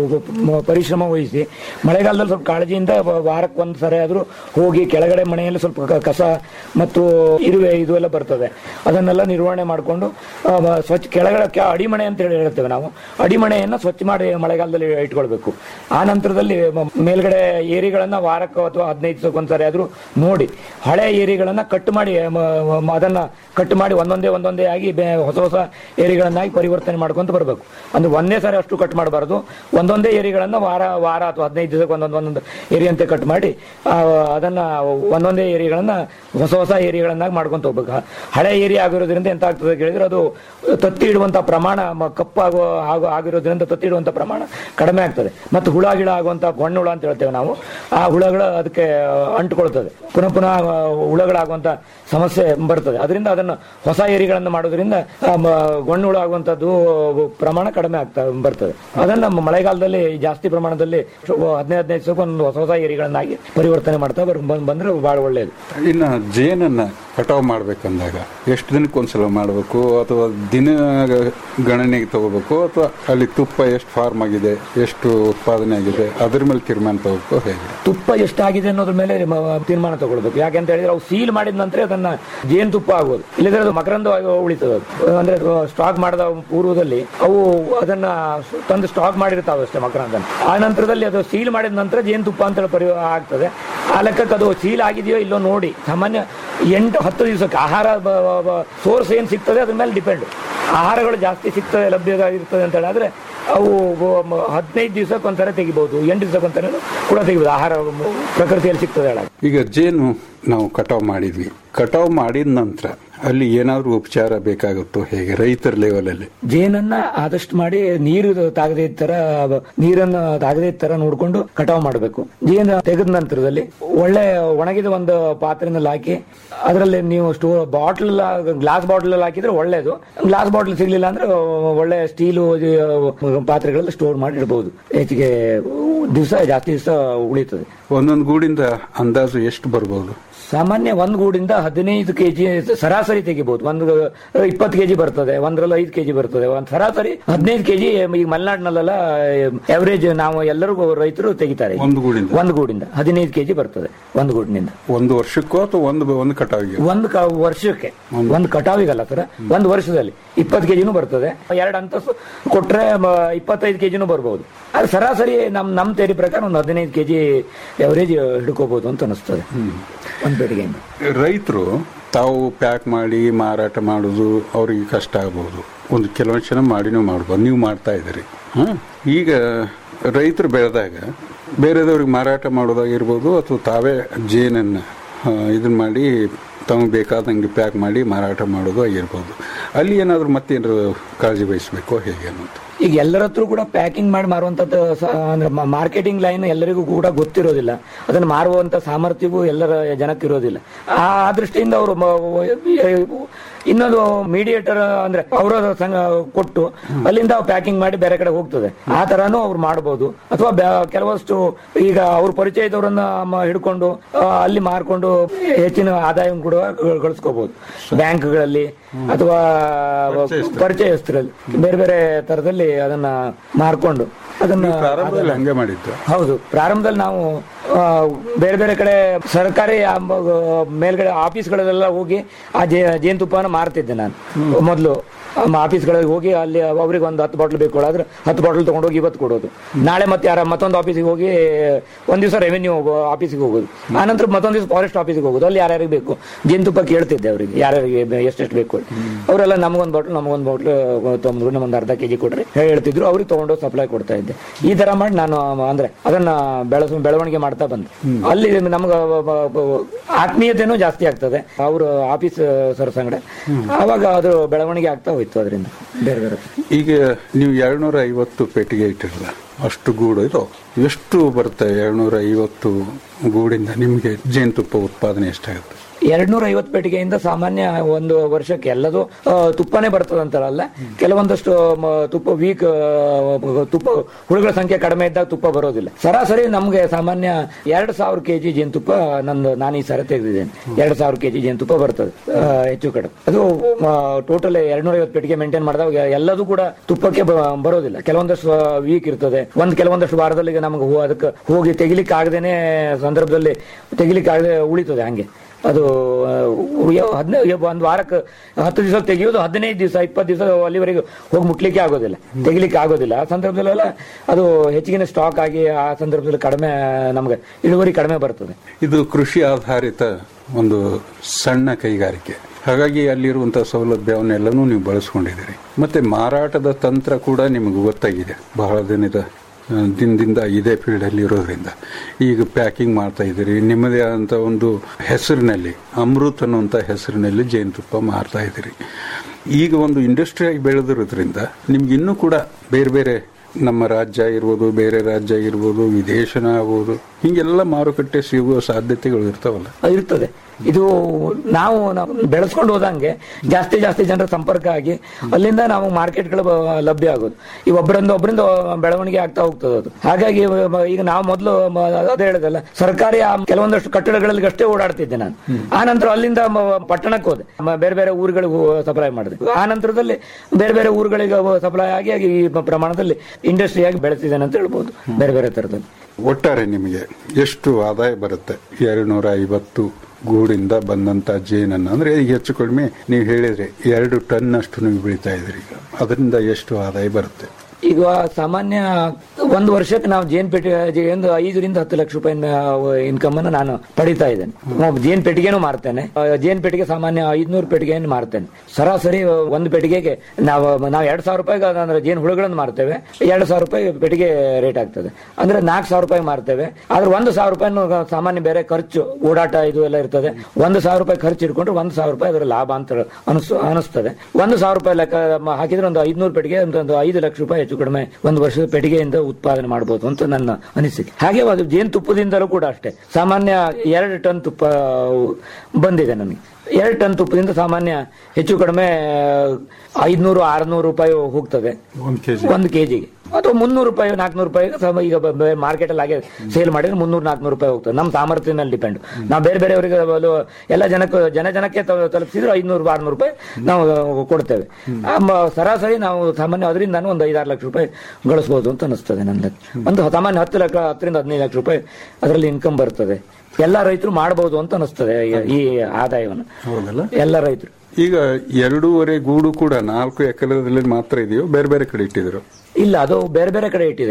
ಮ- ಪರಿಶ್ರಮ ವಹಿಸಿ ಮಳೆಗಾಲದಲ್ಲಿ ಸ್ವಲ್ಪ ಕಾಳಜಿಯಿಂದ ವ- ವಾರಕ್ಕೆ ಒಂದು ಸರಿ ಆದ್ರೂ ಹೋಗಿ ಕೆಳಗಡೆ ಮನೆಯಲ್ಲಿ ಸ್ವಲ್ಪ ಕ- ಕಸ ಮತ್ತು ಇರುವೆ ಇದು ಎಲ್ಲ ಬರ್ತದೆ ಅದನ್ನೆಲ್ಲ ನಿರ್ವಹಣೆ ಮಾಡಿಕೊಂಡು ಸ್ವಚ್ಛ ಕೆಳಗಡೆ ಕೆ- ಅಡಿಮಣೆ ಅಂತ ಹೇಳಿ ಹೇಳ್ತೇವೆ ನಾವು ಅಡಿಮಣೆಯನ್ನ ಸ್ವಚ್ಛ ಮಾಡಿ ಮಳೆಗಾಲದಲ್ಲಿ ಇಟ್ಕೊಳ್ಬೇಕು ಆ ನಂತರದಲ್ಲಿ ಮ- ಮೇಲ್ಗಡೆ ಏರಿಗಳನ್ನ ವಾರಕ್ಕೆ ಅಥವಾ ಹದಿನೈದು ದಿವಸಕ್ಕೊಂದ್ಸರಿ ಆದ್ರೂ ನೋಡಿ ಹಳೆ ಏರಿಗಳನ್ನ ಕಟ್ ಮಾಡಿ ಮ- ಮ- ಅದನ್ನ ಕಟ್ ಮಾಡಿ ಒಂದೊಂದೇ ಒಂದೊಂದೇ ಆಗಿ ಬೆ- ಹೊಸ ಹೊಸ ಏರಿಗಳನ್ನಾಗಿ ಪರಿವರ್ತನೆ ಮಾಡ್ಕೊಂತ ಬರಬೇಕು ಅಂದ್ರೆ ಒಂದೇ ಸಾರಿ ಅಷ್ಟು ಕಟ್ ಮಾಡಬಾರದು ಒಂದೊಂದೇ ಏರಿಗಳನ್ನ ವಾರ ವಾರ ಅಥವಾ ಹದಿನೈದು ದಿವಸಕ್ಕೆ ಒಂದೊಂದು ಒಂದೊಂದು ಏರಿಯಂತೆ ಕಟ್ ಮಾಡಿ ಆ, ಅದನ್ನ ಒಂದೊಂದೇ ಏರಿಗಳನ್ನ ಹೊಸ ಹೊಸ ಏರಿಗಳನ್ನಾಗಿ ಮಾಡ್ಕೊಂತ ಹೋಗ್ಬೇಕು ಹ- ಹಳೆ ಏರಿ ಆಗಿರೋದ್ರಿಂದ ಎಂತ ಆಗ್ತದೆ ಕೇಳಿದ್ರೆ ಅದು ತತ್ತಿ ಇಡುವಂತ ಪ್ರಮಾಣ ಮ- ಕಪ್ಪಾಗೋ ಆಗೋ ಆಗಿರೋದ್ರಿಂದ ತತ್ತಿ ಇಡುವಂತ ಪ್ರಮಾಣ ಕಡಿಮೆ ಆಗ್ತದೆ ಮತ್ತು ಹುಳ ಗಿಳ ಆಗುವಂತ ಹೊಣ್ಣು ಹುಳ ಅಂತ ಹೇಳ್ತೇವೆ ನಾವು ಆ ಹುಳಗಳು ಅದಕ್ಕೆ ಅಂಟುಕೊಳ್ತದೆ ಪುನಃ ಪುನಃ ಆ, ಹುಳಗಳಾಗುವಂತ ಸಮಸ್ಯೆ ಬರ್ತದೆ ಅದರಿಂದ ಅದನ್ನು ಹೊಸ ಏರಿಗಳನ್ನು ಮಾಡೋದ್ರಿಂದ ಆ, ಮ- ಗೊಣ್ಣು ಹುಳ ಆಗುವಂತದ್ದು ಪ್ರಮಾಣ ಕಡಿಮೆ ಆಗ್ತಾ ಬರ್ತದೆ ಅದನ್ನ ನಮ್ಮ ಮಳೆಗಾಲದಲ್ಲಿ ಜಾಸ್ತಿ ಪ್ರಮಾಣದಲ್ಲಿ ಹದಿನೈದು ಹದಿನೈದು ದಿವಸಕ್ಕೆ ಒಂದು ಹೊಸ ಹೊಸ ಏರಿಗಳನ್ನಾಗಿ ಪರಿವರ್ತನೆ ಮಾಡ್ತಾ ಬರ್- ಬಂದ್- ಬಂದ್ರೆ ಬಹಳ ಒಳ್ಳೆಯದು ಇನ್ನು ಜೇನನ್ನ ಕಟಾವ್ ಮಾಡ್ಬೇಕಂದಾಗ ಎಷ್ಟು ದಿನಕ್ಕೆ ಒಂದ್ಸಲ ಮಾಡಬೇಕು ಅಥವಾ ದಿನ ಗಣನೆಗೆ ತಗೋಬೇಕು ಅಥವಾ ಅಲ್ಲಿ ತುಪ್ಪ ಎಷ್ಟು ಫಾರ್ಮ್ ಆಗಿದೆ ಎಷ್ಟು ಉತ್ಪಾದನೆ ಆಗಿದೆ ಅದ್ರ ಮೇಲೆ ತೀರ್ಮಾನ ತಗೋಬೇಕು ಹೇಗೆ ತುಪ್ಪ ಎಷ್ಟಾಗಿದೆ ಅನ್ನೋದ್ರ ಮೇಲೆ ಮ- ತೀರ್ಮಾನ ತಗೊಳ್ಬೇಕು ಯಾಕೆಂತ ಹೇಳಿದ್ರೆ ಅವು ಸೀಲ್ ಮಾಡಿದ ನಂತರ ಅದನ್ನ ಜೇನು ತುಪ್ಪ ಆಗೋದು ಇಲ್ಲದ್ರೆ ಅದು ಮಕರಂದವಾಗಿ ಉಳಿತದೆ ಅದು. ಅಂದ್ರೆ ಸ್ಟಾಕ್ ಮಾಡಿದ ಪೂರ್ವದಲ್ಲಿ ಅವು ಅದನ್ನ ತಂದು ಸ್ಟಾಕ್ ಮಾಡಿರ್ತಾವೆ ಅಷ್ಟೇ ಮಕರಂದ ಆ ನಂತರದಲ್ಲಿ ಅದು ಸೀಲ್ ಮಾಡಿದ ನಂತರ ಜೇನು ತುಪ್ಪ ಅಂತ ಪರಿ ಆಗ್ತದೆ ಆ ಲೆಕ್ಕಕ್ಕೆ ಅದು ಸೀಲ್ ಆಗಿದೆಯೋ ಇಲ್ಲೋ ನೋಡಿ ಸಾಮಾನ್ಯ ಎಂಟು ಹತ್ತು ದಿವಸಕ್ಕೆ ಆಹಾರ ಸೋರ್ಸ್ ಏನ್ ಸಿಗ್ತದೆ ಅದ್ರ ಮೇಲೆ ಡಿಪೆಂಡ್ ಆಹಾರಗಳು ಜಾಸ್ತಿ ಸಿಗ್ತದೆ ಲಭ್ಯವಾಗಿರ್ತದೆ ಅಂತ ಹೇಳಿದ್ರೆ ಅವು ಹದಿನೈದು ದಿವಸಕ್ಕೆ ಒಂಥರ ತೆಗಿಬಹುದು ಎಂಟು ದಿವಸಕ್ಕೆ ಒಂಥರ ಕೂಡ ತೆಗಿಬಹುದು ಆಹಾರ ಮ- ಪ್ರಕೃತಿಯಲ್ಲಿ ಸಿಗ್ತದೆ ಹೇಳ ಈಗ ಜೇನು ನಾವು ಕಟಾವ್ ಮಾಡಿದ್ವಿ ಕಟಾವ್ ಮಾಡಿದ ನಂತರ ಅಲ್ಲಿ ಏನಾದ್ರೂ ಉಪಚಾರ ಬೇಕಾಗುತ್ತೋ ಹೇಗೆ ರೈತರ ಲೆವೆಲ್ ಅಲ್ಲಿ ಜೇನನ್ನ ಆದಷ್ಟು ಮಾಡಿ ನೀರು ತಾಗದೇ ತರ ನೀರನ್ನ ತಾಗದೇ ತರ ನೋಡ್ಕೊಂಡು ಕಟಾವ್ ಮಾಡಬೇಕು ಜೇನು ತೆಗೆದ ನಂತರದಲ್ಲಿ ಒಳ್ಳೆ ಒಣಗಿದ ಒಂದು ಪಾತ್ರೆನಲ್ಲಿ ಹಾಕಿ ಅದರಲ್ಲಿ ನೀವು ಸ್ಟೋ ಬಾಟ್ಲ್ ಗ್ಲಾಸ್ ಬಾಟ್ಲ್ ಹಾಕಿದ್ರೆ ಒಳ್ಳೇದು ಗ್ಲಾಸ್ ಬಾಟ್ಲ್ ಸಿಗ್ಲಿಲ್ಲ ಅಂದ್ರೆ ಒಳ್ಳೆ ಸ್ಟೀಲು ಪಾತ್ರೆಗಳಲ್ಲಿ ಸ್ಟೋರ್ ಮಾಡಿ ಇಡಬಹುದು ಹೆಚ್ಚಿಗೆ ದಿವಸ ಜಾಸ್ತಿ ದಿವಸ ಉಳಿತದೆ ಒಂದೊಂದು ಗೂಡಿಂದ ಅಂದಾಜು ಎಷ್ಟು ಬರ್ಬೋದು ಸಾಮಾನ್ಯ ಒಂದ್ ಗೂಡಿಂದ ಹದಿನೈದು ಕೆಜಿ ಸರಾಸರಿ ತೆಗಿಬಹುದು ಒಂದು ಇಪ್ಪತ್ತು ಕೆಜಿ ಬರ್ತದೆ ಒಂದ್ರಲ್ಲಿ ಐದು ಕೆಜಿ ಬರ್ತದೆ ಒಂದ್ ಸರಾಸರಿ ಹದಿನೈದು ಕೆಜಿ ಈಗ ಮಲೆನಾಡಿನಲ್ಲೆಲ್ಲ ಅವರೇಜ್ ನಾವು ಎಲ್ಲರಿಗೂ ರೈತರು ತೆಗಿತಾರೆ ಒಂದು ಗೂಡಿಂದ ಒಂದು ಗೂಡಿಂದ ಹದಿನೈದು ಕೆಜಿ ಬರ್ತದೆ ಒಂದು ಗೂಡಿನಿಂದ ಒಂದು ವರ್ಷಕ್ಕೋ ಅಥವಾ ಒಂದು ಒಂದು ಕಟಾವಿಗೆ ಒಂದು ಕ- ವರ್ಷಕ್ಕೆ ಒಂದು ಕಟಾವಿಗಲ್ಲ ಸರ್ ಒಂದು ವರ್ಷದಲ್ಲಿ ಇಪ್ಪತ್ತು ಕೆಜಿನೂ ಬರ್ತದೆ ಎರಡು ಅಂತಸ್ತು ಕೊಟ್ರೆ ಮ- ಇಪ್ಪತ್ತೈದು ಕೆಜಿನೂ ಬರ್ಬೋದು ಅದು ಸರಾಸರಿ ನಮ್ ನಮ್ ತೇರಿ ಪ್ರಕಾರ ಒಂದು ಹದಿನೈದು ಕೆಜಿ ಅವರೇಜ್ ಹಿಡ್ಕೋಬಹುದು ಅಂತ ಅನಿಸ್ತದೆ ಒಂದು ಪೆಟ್ಟಿಗೆಯಿಂದ ರೈತರು ತಾವು ಪ್ಯಾಕ್ ಮಾಡಿ ಮಾರಾಟ ಮಾಡೋದು ಅವ್ರಿಗೆ ಕಷ್ಟ ಆಗ್ಬೋದು ಒಂದು ಕೆಲವೊಂದು ಜನ ಮಾಡಿನೂ ಮಾಡ್ಬೋದು ನೀವು ಮಾಡ್ತಾ ಇದ್ದೀರಿ ಹಾ ಈಗ ರೈತರು ಬೆಳೆದಾಗ ಬೇರೆದವ್ರಿಗೆ ಮಾರಾಟ ಮಾಡೋದಾಗಿರ್ಬೋದು ಅಥವಾ ತಾವೇ ಜೇನನ್ನು ಇದನ್ನ ಮಾಡಿ ತಮಗೆ ಬೇಕಾದಂಗೆ ಪ್ಯಾಕ್ ಮಾಡಿ ಮಾರಾಟ ಮಾಡೋದು ಆಗಿರ್ಬೋದು ಅಲ್ಲಿ ಏನಾದರೂ ಮತ್ತೇನಾದ್ರು ಕಾಳಜಿ ವಹಿಸಬೇಕೋ ಹೇಗೆ ಅನ್ನೋದು ಈಗ ಎಲ್ಲರ ಹತ್ರ ಕೂಡ ಪ್ಯಾಕಿಂಗ್ ಮಾಡಿ ಮಾರುವಂತದ್ದು ಸ- ಅಂದ್ರೆ ಮಾರ್ಕೆಟಿಂಗ್ ಲೈನ್ ಎಲ್ಲರಿಗೂ ಕೂಡ ಗೊತ್ತಿರೋದಿಲ್ಲ ಅದನ್ನು ಮಾರುವಂತ ಸಾಮರ್ಥ್ಯವೂ ಎಲ್ಲರ ಜನಕ್ಕೆ ಇರೋದಿಲ್ಲ ಆ ಆ ದೃಷ್ಟಿಯಿಂದ ಅವರು ಇನ್ನೊಂದು ಮೀಡಿಯೇಟರ್ ಅಂದ್ರೆ ಅವರ ಸಂಘ ಕೊಟ್ಟು ಅಲ್ಲಿಂದ ಪ್ಯಾಕಿಂಗ್ ಮಾಡಿ ಬೇರೆ ಕಡೆ ಹೋಗ್ತದೆ ಆ ತರಾನು ಅವ್ರು ಮಾಡಬಹುದು ಅಥವಾ ಬ್ಯಾ- ಕೆಲವಷ್ಟು ಈಗ ಅವ್ರ ಪರಿಚಯದವರನ್ನ ಮ- ಹಿಡ್ಕೊಂಡು ಆ, ಅಲ್ಲಿ ಮಾರ್ಕೊಂಡು ಹೆಚ್ಚಿನ ಆದಾಯ ಕೂಡ ಗಳ- ಗಳಿಸ್ಕೋಬಹುದು ಬ್ಯಾಂಕ್ಗಳಲ್ಲಿ ಅಥವಾ ಪರಿಚಯಸ್ಥರಲ್ಲಿ ಬೇರೆ ಬೇರೆ ತರದಲ್ಲಿ ಅದನ್ನ ಮಾರ್ಕೊಂಡು ಅದನ್ನ ಪ್ರಾರಂಭದಲ್ಲಿ ಹಂಗೆ ಮಾಡಿದ್ದು ಹೌದು ಪ್ರಾರಂಭದಲ್ಲಿ ನಾವು ಆ, ಬೇರೆ ಬೇರೆ ಕಡೆ ಸರ್ಕಾರಿ ಆ, ಮ- ಮೇಲ್ಗಡೆ ಆಫೀಸ್ಗಳಲ್ಲೆಲ್ಲ ಹೋಗಿ ಆ ಜೇ ಜೇನುತುಪ್ಪನ ಮಾರ್ತಿದ್ದೆ ನಾನು ಮೊದಲು ಆಫೀಸ್ಗಳಿಗೆ ಹೋಗಿ ಅಲ್ಲಿ ಅವ್ರಿಗೆ ಒಂದು ಹತ್ತು ಬಾಟ್ಲ್ ಬೇಕು ಆದ್ರೆ ಹತ್ತು ಬಾಟ್ಲ್ ತಗೊಂಡೋಗಿ ಇವತ್ತು ಕೊಡೋದು ನಾಳೆ ಮತ್ತೆ ಯಾರ ಮತ್ತೊಂದು ಆಫೀಸಿಗೆ ಹೋಗಿ ಒಂದ್ ದಿವಸ ರೆವೆನ್ಯೂ ಆಫೀಸಿಗೆ ಹೋಗೋದು ಆನಂತರ ಮತ್ತೊಂದು ದಿವಸ ಫಾರೆಸ್ಟ್ ಆಫೀಸಿಗೆ ಹೋಗೋದು ಅಲ್ಲಿ ಯಾರ್ಯಾರಿಗೆ ಬೇಕು ಜೇನುತುಪ್ಪ ಕೇಳ್ತಿದ್ದೆ ಅವರಿಗೆ ಯಾರ್ಯಾರಿಗೆ ಬೆ- ಎಷ್ಟೆಷ್ಟು ಬೇಕು ಹೇಳಿ. ಅವರೆಲ್ಲ ನಮಗೊಂದು ಬಾಟ್ಲ್ ನಮಗೊಂದು ಬಾಟ್ಲ್ ತೊಗೊಂಡ್ರು ನಮ್ಮೊಂದು ಅರ್ಧ ಕೆಜಿ ಕೊಡ್ರಿ ಹೇಳ್ತಿದ್ರು ಅವ್ರಿಗೆ ತಗೊಂಡು ಸಪ್ಲೈ ಕೊಡ್ತಾ ಇದ್ದೆ ಈ ತರ ಮಾಡಿ ನಾನು ಅಂದ್ರೆ ಅದನ್ನ ಬೆಳೆಸ ಬೆಳವಣಿಗೆ ಮಾಡ್ತಾ ಬಂದೆ ಅಲ್ಲಿ ನಮ್ಗೆ ಆತ್ಮೀಯತೆನೂ ಜಾಸ್ತಿ ಆಗ್ತದೆ ಅವರು ಆಫೀಸ್ ಸರ್ ಸಂಗಡ ಅವಾಗ ಅದು ಬೆಳವಣಿಗೆ ಆಗ್ತಾ ಹೋಯ್ತು ಅದರಿಂದ ಬೇರೆ ಬೇರೆ ಈಗ ನೀವು ಎರಡ್ನೂರ ಐವತ್ತು ಪೆಟ್ಟಿಗೆ ಇಟ್ಟಿರಲ್ಲ ಅಷ್ಟು ಗೂಡು ಇದು ಎಷ್ಟು ಬರುತ್ತೆ ಎರಡ್ನೂರ ಐವತ್ತು ಗೂಡಿಂದ ನಿಮಗೆ ಜೇನುತುಪ್ಪ ಉತ್ಪಾದನೆ ಎಷ್ಟಾಗುತ್ತೆ ಎರಡ್ನೂರ ಐವತ್ತು ಪೆಟ್ಟಿಗೆಯಿಂದ ಸಾಮಾನ್ಯ ಒಂದು ವರ್ಷಕ್ಕೆ ಎಲ್ಲದು ಆ, ತುಪ್ಪನೇ ಬರ್ತದಂತಾರಲ್ಲ ಕೆಲವೊಂದಷ್ಟು ಮ, ತುಪ್ಪ ವೀಕ್ ತುಪ್ಪ ಹುಳುಗಳ ಸಂಖ್ಯೆ ಕಡಿಮೆ ಇದ್ದಾಗ ತುಪ್ಪ ಬರೋದಿಲ್ಲ ಸರಾಸರಿ ನಮ್ಗೆ ಸಾಮಾನ್ಯ ಎರಡು ಸಾವಿರ ಕೆಜಿ ಜೇನುತುಪ್ಪ ನಂದು ನಾನು ಈ ಸರ ತೆಗೆದಿದ್ದೇನೆ ಎರಡು ಸಾವಿರ ಕೆಜಿ ಜೇನುತುಪ್ಪ ಬರ್ತದೆ ಆ, ಹೆಚ್ಚು ಕಡಿಮೆ ಅದು ಟೋಟಲ್ ಎರಡ್ನೂರ ಐವತ್ತು ಪೆಟ್ಟಿಗೆ ಮೇಂಟೈನ್ ಮಾಡಿದಾಗ ಎಲ್ಲದೂ ಕೂಡ ತುಪ್ಪಕ್ಕೆ ಬ- ಬರೋದಿಲ್ಲ ಕೆಲವೊಂದಷ್ಟು ವೀಕ್ ಇರ್ತದೆ ಒಂದ್ ಕೆಲವೊಂದಷ್ಟು ವಾರದಲ್ಲಿ ನಮಗೆ ಅದಕ್ಕೆ ಹೋಗಿ ತೆಗಿಲಿಕ್ಕೆ ಆಗದೇನೆ ಸಂದರ್ಭದಲ್ಲಿ ತೆಗಿಲಿಕ್ಕೆ ಆಗದೆ ಉಳಿತದೆ ಹಂಗೆ ಅದು ಹದಿನೈದು ಒಂದು ವಾರಕ್ಕೆ ಹತ್ತು ದಿವಸ ತೆಗೆಯೋದು ಹದಿನೈದು ದಿವಸ ಇಪ್ಪತ್ತು ದಿವಸ ಅಲ್ಲಿವರೆಗೂ ಹೋಗಿ ಮುಟ್ಲಿಕ್ಕೆ ಆಗೋದಿಲ್ಲ ತೆಗಿಲಿಕ್ಕೆ ಆಗೋದಿಲ್ಲ ಆ ಸಂದರ್ಭದಲ್ಲೆಲ್ಲ ಅದು ಹೆಚ್ಚಿನ ಸ್ಟಾಕ್ ಆಗಿ ಆ ಸಂದರ್ಭದಲ್ಲಿ ಕಡಿಮೆ ನಮ್ಗೆ ಇಳುವರಿ ಕಡಿಮೆ ಬರ್ತದೆ ಇದು ಕೃಷಿ ಆಧಾರಿತ ಒಂದು ಸಣ್ಣ ಕೈಗಾರಿಕೆ ಹಾಗಾಗಿ ಅಲ್ಲಿರುವಂತಹ ಸೌಲಭ್ಯವನ್ನೆಲ್ಲನೂ ನೀವು ಬಳಸ್ಕೊಂಡಿದ್ದೀರಿ ಮತ್ತೆ ಮಾರಾಟದ ತಂತ್ರ ಕೂಡ ನಿಮಗೆ ಗೊತ್ತಾಗಿದೆ ಬಹಳ ದಿನದ ಆ, ದಿನದಿಂದ ಇದೇ ಫೀಲ್ಡ್ ಅಲ್ಲಿ ಇರೋದ್ರಿಂದ ಈಗ ಪ್ಯಾಕಿಂಗ್ ಮಾಡ್ತಾ ಇದ್ದೀರಿ ನಿಮ್ಮದೇ ಆದಂತ ಒಂದು ಹೆಸರಿನಲ್ಲಿ ಅಮೃತ್ ಅನ್ನುವಂಥ ಹೆಸರಿನಲ್ಲಿ ಜೇನುತುಪ್ಪ ಮಾರ್ತಾ ಇದ್ದೀರಿ ಈಗ ಒಂದು ಇಂಡಸ್ಟ್ರಿ ಆಗಿ ಬೆಳೆದಿರೋದ್ರಿಂದ ನಿಮ್ಗೆ ಇನ್ನೂ ಕೂಡ ಬೇರೆ ಬೇರೆ ನಮ್ಮ ರಾಜ್ಯ ಇರ್ಬೋದು ಬೇರೆ ರಾಜ್ಯ ಇರ್ಬೋದು ವಿದೇಶನ ಆಗ್ಬೋದು ಹಿಂಗೆಲ್ಲ ಮಾರುಕಟ್ಟೆ ಸಿಗುವ ಸಾಧ್ಯತೆಗಳು ಇರ್ತಾವಲ್ಲ ಅದು ಇರ್ತದೆ ಇದು ನಾವು ನಾವು ಬೆಳೆಸ್ಕೊಂಡು ಹೋದಂಗೆ ಜಾಸ್ತಿ ಜಾಸ್ತಿ ಜನರ ಸಂಪರ್ಕ ಆಗಿ ಅಲ್ಲಿಂದ ನಾವು ಮಾರ್ಕೆಟ್ಗಳು ಬ- ಲಭ್ಯ ಆಗೋದು ಈ ಒಬ್ಬರಿಂದ ಒಬ್ಬರಿಂದ ಬೆಳವಣಿಗೆ ಆಗ್ತಾ ಹೋಗ್ತದೆ ಅದು ಹಾಗಾಗಿ ಮ- ಈಗ ನಾವು ಮೊದಲು ಅದೇ ಹೇಳದಲ್ಲ ಸರ್ಕಾರಿ ಆ ಕೆಲವೊಂದಷ್ಟು ಕಟ್ಟಡಗಳಲ್ಲಿ ಅಷ್ಟೇ ಓಡಾಡ್ತಿದ್ದೆ ನಾನು ಆ ನಂತರ ಅಲ್ಲಿಂದ ಮ- ಪಟ್ಟಣಕ್ಕೆ ಹೋದೆ ಮ- ಬೇರೆ ಬೇರೆ ಊರುಗಳಿಗೆ ಸಪ್ಲೈ ಮಾಡಿದೆ ಆ ನಂತರದಲ್ಲಿ ಬೇರೆ ಬೇರೆ ಊರುಗಳಿಗೆ ಸಪ್ಲೈ ಆಗಿ ಆಗಿ ಈ ಪ್ರಮಾಣದಲ್ಲಿ ಇಂಡಸ್ಟ್ರಿಯಾಗಿ ಬೆಳೆಸಿದ್ದೇನೆ ಅಂತ ಹೇಳ್ಬೋದು ಬೇರೆ ಬೇರೆ ತರದಲ್ಲಿ ಒಟ್ಟಾರೆ ನಿಮಗೆ ಎಷ್ಟು ಆದಾಯ ಬರುತ್ತೆ ಎರಡು ನೂರ ಐವತ್ತು ಗೂಡಿಂದ ಬಂದಂತ ಜೇನನ್ನು ಅಂದ್ರೆ ಈಗ ಹೆಚ್ಚು ಕಡಿಮೆ ನೀವು ಹೇಳಿದ್ರಿ ಎರಡು ಟನ್ ಅಷ್ಟು ನೀವು ಬೆಳೀತಾ ಇದ್ರಿ ಈಗ ಅದರಿಂದ ಎಷ್ಟು ಆದಾಯ ಬರುತ್ತೆ ಈಗ ಸಾಮಾನ್ಯ ಒಂದು ವರ್ಷಕ್ಕೆ ನಾವು ಜೇನ್ ಪೆಟ್ಟಿಗೆ ಒಂದು ಐದರಿಂದ ಹತ್ತು ಲಕ್ಷ ರೂಪಾಯಿ ಇನ್ಕಮ್ ಅನ್ನು ನಾನು ಪಡಿತಾ ಇದ್ದೇನೆ ಒಬ್ಬ ಜೇನ್ ಪೆಟ್ಟಿಗೆನೂ ಮಾರ್ತೇನೆ ಆ, ಜೇನ್ ಪೆಟ್ಟಿಗೆ ಸಾಮಾನ್ಯ ಐದ್ನೂರು ಪೆಟ್ಟಿಗೆಯನ್ನು ಮಾರ್ತೇನೆ ಸರಾಸರಿ ಒಂದು ಪೆಟ್ಟಿಗೆಗೆ ನಾವು ನಾವು ಎರಡ್ ಸಾವಿರ ರೂಪಾಯಿಗೆ ಅಂದ್ರೆ ಜೇನ್ ಹುಳುಗಳನ್ನು ಮಾರ್ತೇವೆ ಎರಡು ಸಾವಿರ ರೂಪಾಯಿ ಪೆಟ್ಟಿಗೆ ರೇಟ್ ಆಗ್ತದೆ ಅಂದ್ರೆ ನಾಲ್ಕು ಸಾವಿರ ರೂಪಾಯಿ ಮಾರ್ತೇವೆ ಆದ್ರೆ ಒಂದು ಸಾವಿರ ರೂಪಾಯಿ ಸಾಮಾನ್ಯ ಬೇರೆ ಖರ್ಚು ಓಡಾಟ ಇದು ಎಲ್ಲ ಇರ್ತದೆ ಒಂದು ಸಾವಿರ ರೂಪಾಯಿ ಖರ್ಚು ಇಟ್ಕೊಂಡ್ರೆ ಒಂದು ಸಾವಿರ ರೂಪಾಯಿ ಅದರ ಲಾಭ ಅಂತ ಅನಿಸ್ ಅನಿಸ್ತದೆ ಒಂದು ಸಾವಿರ ರೂಪಾಯಿ ಲೆಕ್ಕ ಮ- ಹಾಕಿದ್ರೆ ಒಂದು ಐದ್ನೂರು ಪೆಟ್ಟಿಗೆ ಒಂದು ಒಂದು ಐದು ಲಕ್ಷ ರೂಪಾಯಿ ಹೆಚ್ಚು ಕಡಿಮೆ ಒಂದು ವರ್ಷದ ಪೆಟ್ಟಿಗೆಯಿಂದ ಉತ್ಪಾದನೆ ಮಾಡಬಹುದು ಅಂತ ನನ್ನ ಅನಿಸಿಕೆ ಹಾಗೆ ಅದು ಜೇನುತುಪ್ಪದಿಂದಲೂ ಕೂಡ ಅಷ್ಟೇ ಸಾಮಾನ್ಯ ಎರಡು ಟನ್ ತುಪ್ಪ ಬಂದಿದೆ ನನಗೆ ಎರಡು ಟನ್ ತುಪ್ಪದಿಂದ ಸಾಮಾನ್ಯ ಹೆಚ್ಚು ಕಡಿಮೆ ಐದ್ನೂರು ಆರ್ನೂರು ರೂಪಾಯಿ ಹೋಗ್ತದೆ ಒಂದು ಕೆಜಿ ಒಂದು ಕೆಜಿಗೆ ಅಥವಾ ಮುನ್ನೂರು ರೂಪಾಯಿ ನಾಲ್ಕನೂರು ರೂಪಾಯಿ ಸಮ ಈಗ ಮಾರ್ಕೆಟ್ ಅಲ್ಲಿ ಹಾಗೆ ಸೇಲ್ ಮಾಡಿದ್ರೆ ಮುನ್ನೂರು ನಾಲ್ಕನೂರು ರೂಪಾಯಿ ಹೋಗ್ತದೆ ನಮ್ಮ ಸಾಮರ್ಥ್ಯ ಮೇಲೆ ಡಿಪೆಂಡ್ ನಾವು ಬೇರೆ ಬೇರೆಯವರಿಗೆ ಅದು ಎಲ್ಲ ಜನಕ್ಕೆ ಜನ ಜನಕ್ಕೆ ತ- ತಲುಪಿಸಿದ್ರೆ ಐನೂರು ಆರ್ನೂರು ರೂಪಾಯಿ ನಾವು ಕೊಡ್ತೇವೆ ಆ ಮ- ಸರಾಸರಿ ನಾವು ಸಾಮಾನ್ಯ ಅದರಿಂದ ನಾನು ಒಂದು ಐದಾರು ಲಕ್ಷ ರೂಪಾಯಿ ಗಳಿಸಬಹುದು ಅಂತ ಅನಿಸ್ತದೆ ನನ್ನ ಒಂದು ಸಾಮಾನ್ಯ ಹತ್ತು ಲಕ್ಷ ಹತ್ತರಿಂದ ಹದಿನೈದು ಲಕ್ಷ ರೂಪಾಯಿ ಅದರಲ್ಲಿ ಇನ್ಕಮ್ ಬರ್ತದೆ ಎಲ್ಲ ರೈತರು ಮಾಡಬಹುದು ಅಂತ ಅನಿಸ್ತದೆ ಈ- ಈ ಆದಾಯವನ್ನು ಹೌದಲ್ಲ ಎಲ್ಲ ರೈತರು ಈಗ ಎರಡೂವರೆ ಗೂಡು ಕೂಡ ನಾಲ್ಕು ಎಕರೆದಲ್ಲಿ ಮಾತ್ರ ಇದೆಯೋ ಬೇರೆ ಬೇರೆ ಕಡೆ ಇಟ್ಟಿದ್ರು ಇಲ್ಲ ಅದು ಬೇರೆ ಬೇರೆ ಕಡೆ ಇಟ್ಟಿದ್ದೇವೆ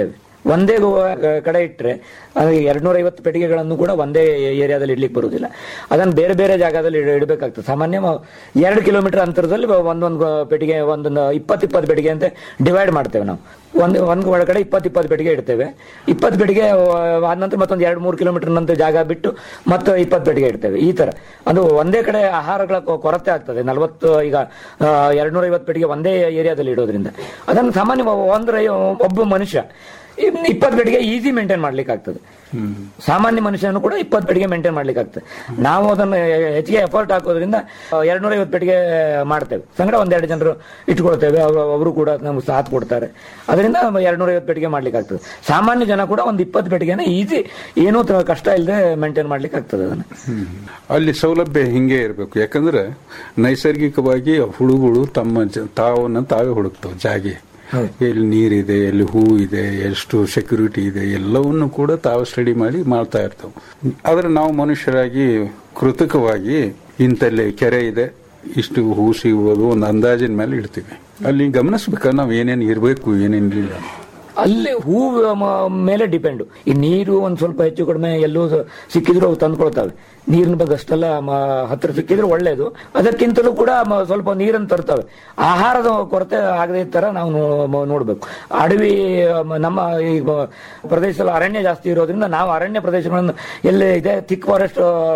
ಒಂದೇ ಗೋ- ಕಡೆ ಇಟ್ಟರೆ ಎರಡ್ನೂರ ಐವತ್ತು ಪೆಟ್ಟಿಗೆಗಳನ್ನು ಕೂಡ ಒಂದೇ ಏರಿಯಾದಲ್ಲಿ ಇಡ್ಲಿಕ್ಕೆ ಬರುವುದಿಲ್ಲ ಅದನ್ನು ಬೇರೆ ಬೇರೆ ಜಾಗದಲ್ಲಿ ಇಡ- ಇಡಬೇಕಾಗ್ತದೆ ಸಾಮಾನ್ಯ ಎರಡು ಕಿಲೋಮೀಟರ್ ಅಂತರದಲ್ಲಿ ಒಂದೊಂದು ಪೆಟ್ಟಿಗೆ ಒಂದೊಂದು ಇಪ್ಪತ್ತು ಇಪ್ಪತ್ತು ಪೆಟ್ಟಿಗೆ ಅಂತ ಡಿವೈಡ್ ಮಾಡ್ತೇವೆ ನಾವು ಒಂದು ಒಂದು ಒಳಗಡೆ ಇಪ್ಪತ್ತು ಇಪ್ಪತ್ತು ಪೆಟ್ಟಿಗೆ ಇಡ್ತೇವೆ ಇಪ್ಪತ್ತು ಪೆಟ್ಟಿಗೆ ಆದ ನಂತರ ಮತ್ತೊಂದು ಎರಡು ಮೂರು ಕಿಲೋಮೀಟರ್ ನಂತರ ಜಾಗ ಬಿಟ್ಟು ಮತ್ತೆ ಇಪ್ಪತ್ತು ಪೆಟ್ಟಿಗೆ ಇಡ್ತೇವೆ ಈ ತರ ಅದು ಒಂದೇ ಕಡೆ ಆಹಾರಗಳ ಕೊ- ಕೊರತೆ ಆಗ್ತದೆ ನಲವತ್ತು ಈಗ ಎರಡ್ನೂರ ಐವತ್ತು ಪೆಟ್ಟಿಗೆ ಒಂದೇ ಏರಿಯಾದಲ್ಲಿ ಇಡೋದ್ರಿಂದ ಅದನ್ನು ಸಾಮಾನ್ಯ ಒಂದು ರೈ- ಒಬ್ಬ ಮನುಷ್ಯ ಇಪ್ಪತ್ತು ಪೆಟ್ಟಿಗೆ ಈಸಿ ಮೇಂಟೈನ್ ಮಾಡ್ಲಿಕ್ಕೆ ಆಗ್ತದೆ ಸಾಮಾನ್ಯ ಮನುಷ್ಯನು ಕೂಡ ಇಪ್ಪತ್ತು ಪೆಟ್ಟಿಗೆ ಮೇಂಟೈನ್ ಮಾಡ್ಲಿಕ್ಕೆ ಆಗ್ತದೆ ನಾವು ಅದನ್ನು ಹೆಚ್ಚಿಗೆ ಎಫರ್ಟ್ ಹಾಕೋದ್ರಿಂದ ಎರಡ್ನೂರ ಐವತ್ತು ಪೆಟ್ಟಿಗೆ ಮಾಡ್ತೇವೆ ಸಂಗಡ ಒಂದೆರಡು ಜನರು ಇಟ್ಕೊಳ್ತೇವೆ ಅವರು ಅವರು ಕೂಡ ನಮ್ಗೆ ಸಾಥ್ ಕೊಡ್ತಾರೆ ಅದರಿಂದ ಎರಡ್ನೂರ ಐವತ್ತು ಪೆಟ್ಟಿಗೆ ಮಾಡ್ಲಿಕ್ಕೆ ಆಗ್ತದೆ ಸಾಮಾನ್ಯ ಜನ ಕೂಡ ಒಂದು ಇಪ್ಪತ್ತು ಪೆಟ್ಟಿಗೆನ ಈಸಿ ಏನೂ ತ- ಕಷ್ಟ ಇಲ್ಲದೆ ಮೇಂಟೈನ್ ಮಾಡ್ಲಿಕ್ಕೆ ಆಗ್ತದೆ ಅದನ್ನು ಅಲ್ಲಿ ಸೌಲಭ್ಯ ಹಿಂಗೆ ಇರಬೇಕು ಯಾಕಂದ್ರೆ ನೈಸರ್ಗಿಕವಾಗಿ ಹುಳುಗಳು ತಮ್ಮ ಜ- ತಾವನ್ನ ತಾವೇ ಹುಡುಕ್ತಾವ ಜಾಗೆ ಎಲ್ಲಿ ನೀರಿದೆ ಎಲ್ಲಿ ಹೂ ಇದೆ ಎಷ್ಟು ಸೆಕ್ಯೂರಿಟಿ ಇದೆ ಎಲ್ಲವನ್ನು ಕೂಡ ತಾವು ಸ್ಟಡಿ ಮಾಡಿ ಮಾಡ್ತಾ ಇರ್ತಾವೆ ಆದ್ರೆ ನಾವು ಮನುಷ್ಯರಾಗಿ ಕೃತಕವಾಗಿ ಇಂತಲ್ಲಿ ಕೆರೆ ಇದೆ ಇಷ್ಟು ಹೂ ಸಿಗ್ಬೋದು ಒಂದು ಅಂದಾಜಿನ ಮೇಲೆ ಇಡ್ತೀವಿ ಅಲ್ಲಿ ಗಮನಿಸ್ಬೇಕ ನಾವು ಏನೇನು ಇರಬೇಕು ಏನೇನಿಲ್ಲ ಅಲ್ಲಿ ಹೂ ಮ- ಮೇಲೆ ಡಿಪೆಂಡ್ ಈ ನೀರು ಒಂದ್ ಸ್ವಲ್ಪ ಹೆಚ್ಚು ಕಡಿಮೆ ಎಲ್ಲೂ ಸ- ಸಿಕ್ಕಿದ್ರು ಅವು ತಂದ್ಕೊಳ್ತವೆ ನೀರಿನ ಬಗ್ಗೆ ಅಷ್ಟೆಲ್ಲ ಮ- ಹತ್ರ ಸಿಕ್ಕಿದ್ರೆ ಒಳ್ಳೇದು ಅದಕ್ಕಿಂತಲೂ ಕೂಡ ಮ- ಸ್ವಲ್ಪ ನೀರನ್ನು ತರ್ತವೆ ಆಹಾರದ ಕೊರತೆ ಆಗದೆ ತರ ನಾವು ನೋ- ಮ- ನೋಡ್ಬೇಕು ಅಡವಿ ಮ- ನಮ್ಮ ಈ ಮ- ಪ್ರದೇಶದಲ್ಲಿ ಅರಣ್ಯ ಜಾಸ್ತಿ ಇರೋದ್ರಿಂದ ನಾವು ಅರಣ್ಯ ಪ್ರದೇಶಗಳನ್ನು ಎಲ್ಲಿ ಇದೆ ಥಿಕ್ ಫಾರೆಸ್ಟ್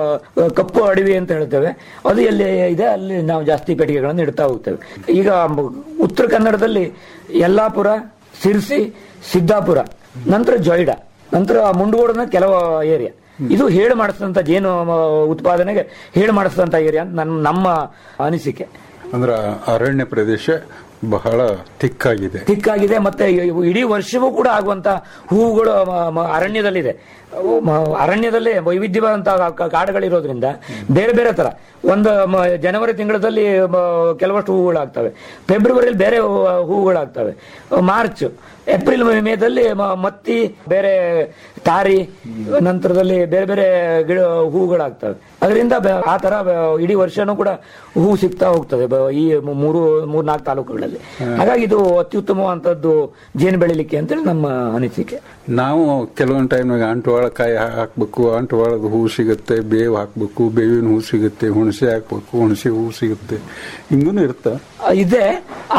ಕಪ್ಪು ಅಡವಿ ಅಂತ ಹೇಳ್ತೇವೆ ಅದು ಎಲ್ಲಿ ಇದೆ ಅಲ್ಲಿ ನಾವು ಜಾಸ್ತಿ ಪೆಟ್ಟಿಗೆಗಳನ್ನು ಇಡ್ತಾ ಹೋಗ್ತೇವೆ ಈಗ ಮ- ಉತ್ತರ ಕನ್ನಡದಲ್ಲಿ ಯಲ್ಲಾಪುರ ಸಿರ್ಸಿ ಸಿದ್ದಾಪುರ ನಂತರ ಜೊಯ್ಡಾ ನಂತರ ಮುಂಡಗೋಡನ ಕೆಲವು ಏರಿಯಾ ಇದು ಹೇಳು ಮಾಡಿಸಿದಂತ ಜೇನು ಮ, ಉತ್ಪಾದನೆಗೆ ಹೇಳು ಮಾಡಿಸಿದಂತ ಏರಿಯಾ ಅಂತ ನನ್ನ ನಮ್ಮ ಅನಿಸಿಕೆ ಅಂದ್ರೆ ಅರಣ್ಯ ಪ್ರದೇಶ ಬಹಳ ತಿಕ್ಕಾಗಿದೆ ತಿಕ್ಕಾಗಿದೆ ಮತ್ತೆ ಇವು ಇಡೀ ವರ್ಷವೂ ಕೂಡ ಆಗುವಂತ ಹೂವುಗಳು ಮ- ಮ- ಅರಣ್ಯದಲ್ಲಿದೆ ಅವು ಮ- ಅರಣ್ಯದಲ್ಲೇ ವೈವಿಧ್ಯವಾದಂತಹ ಕಾ- ಕಾಡುಗಳಿರೋದ್ರಿಂದ ಬೇರೆ ಬೇರೆ ತರ ಒಂದು ಮ- ಜನವರಿ ತಿಂಗಳಲ್ಲಿ ಮ- ಕೆಲವಷ್ಟು ಹೂವುಗಳಾಗ್ತವೆ ಫೆಬ್ರವರಿಯಲ್ಲಿ ಬೇರೆ ಹೂ- ಹೂವುಗಳಾಗ್ತವೆ ಮಾರ್ಚ್ ಏಪ್ರಿಲ್ ಮೇ- ಮೇದಲ್ಲಿ ಮ- ಮತ್ತಿ ಬೇರೆ ತಾರಿ ನಂತರದಲ್ಲಿ ಬೇರೆ ಬೇರೆ ಗಿಡ ಹೂವುಗಳಾಗ್ತವೆ ಅದರಿಂದ ಬ- ಆ ತರ ಬ- ಇಡೀ ವರ್ಷನೂ ಕೂಡ ಹೂ ಸಿಗ್ತಾ ಹೋಗ್ತದೆ ಬ- ಈ ಮೂ- ಮೂರು ಮೂರ್ ನಾಲ್ಕು ತಾಲೂಕುಗಳಲ್ಲಿ ಹಾಗಾಗಿ ಇದು ಅತ್ಯುತ್ತಮವಾದಂತದ್ದು ಜೇನು ಬೆಳಿಲಿಕ್ಕೆ ಅಂತೇಳಿ ನಮ್ಮ ಅನಿಸಿಕೆ ನಾವು ಕೆಲವೊಂದು ಟೈಮ್ನಾಗ ಅಂಟುವಾಳಕಾಯಿ ಹಾಕ್ಬೇಕು ಅಂಟುವಾಳದ ಹೂ ಸಿಗುತ್ತೆ ಬೇವು ಹಾಕ್ಬೇಕು ಬೇವಿನ ಹೂ ಸಿಗುತ್ತೆ ಹುಣಸೆ ಹಾಕ್ಬೇಕು ಹುಣಸೆ ಹೂ ಸಿಗುತ್ತೆ ಹಿಂಗೂ ಇರುತ್ತೆ ಆ, ಇದೆ ಆ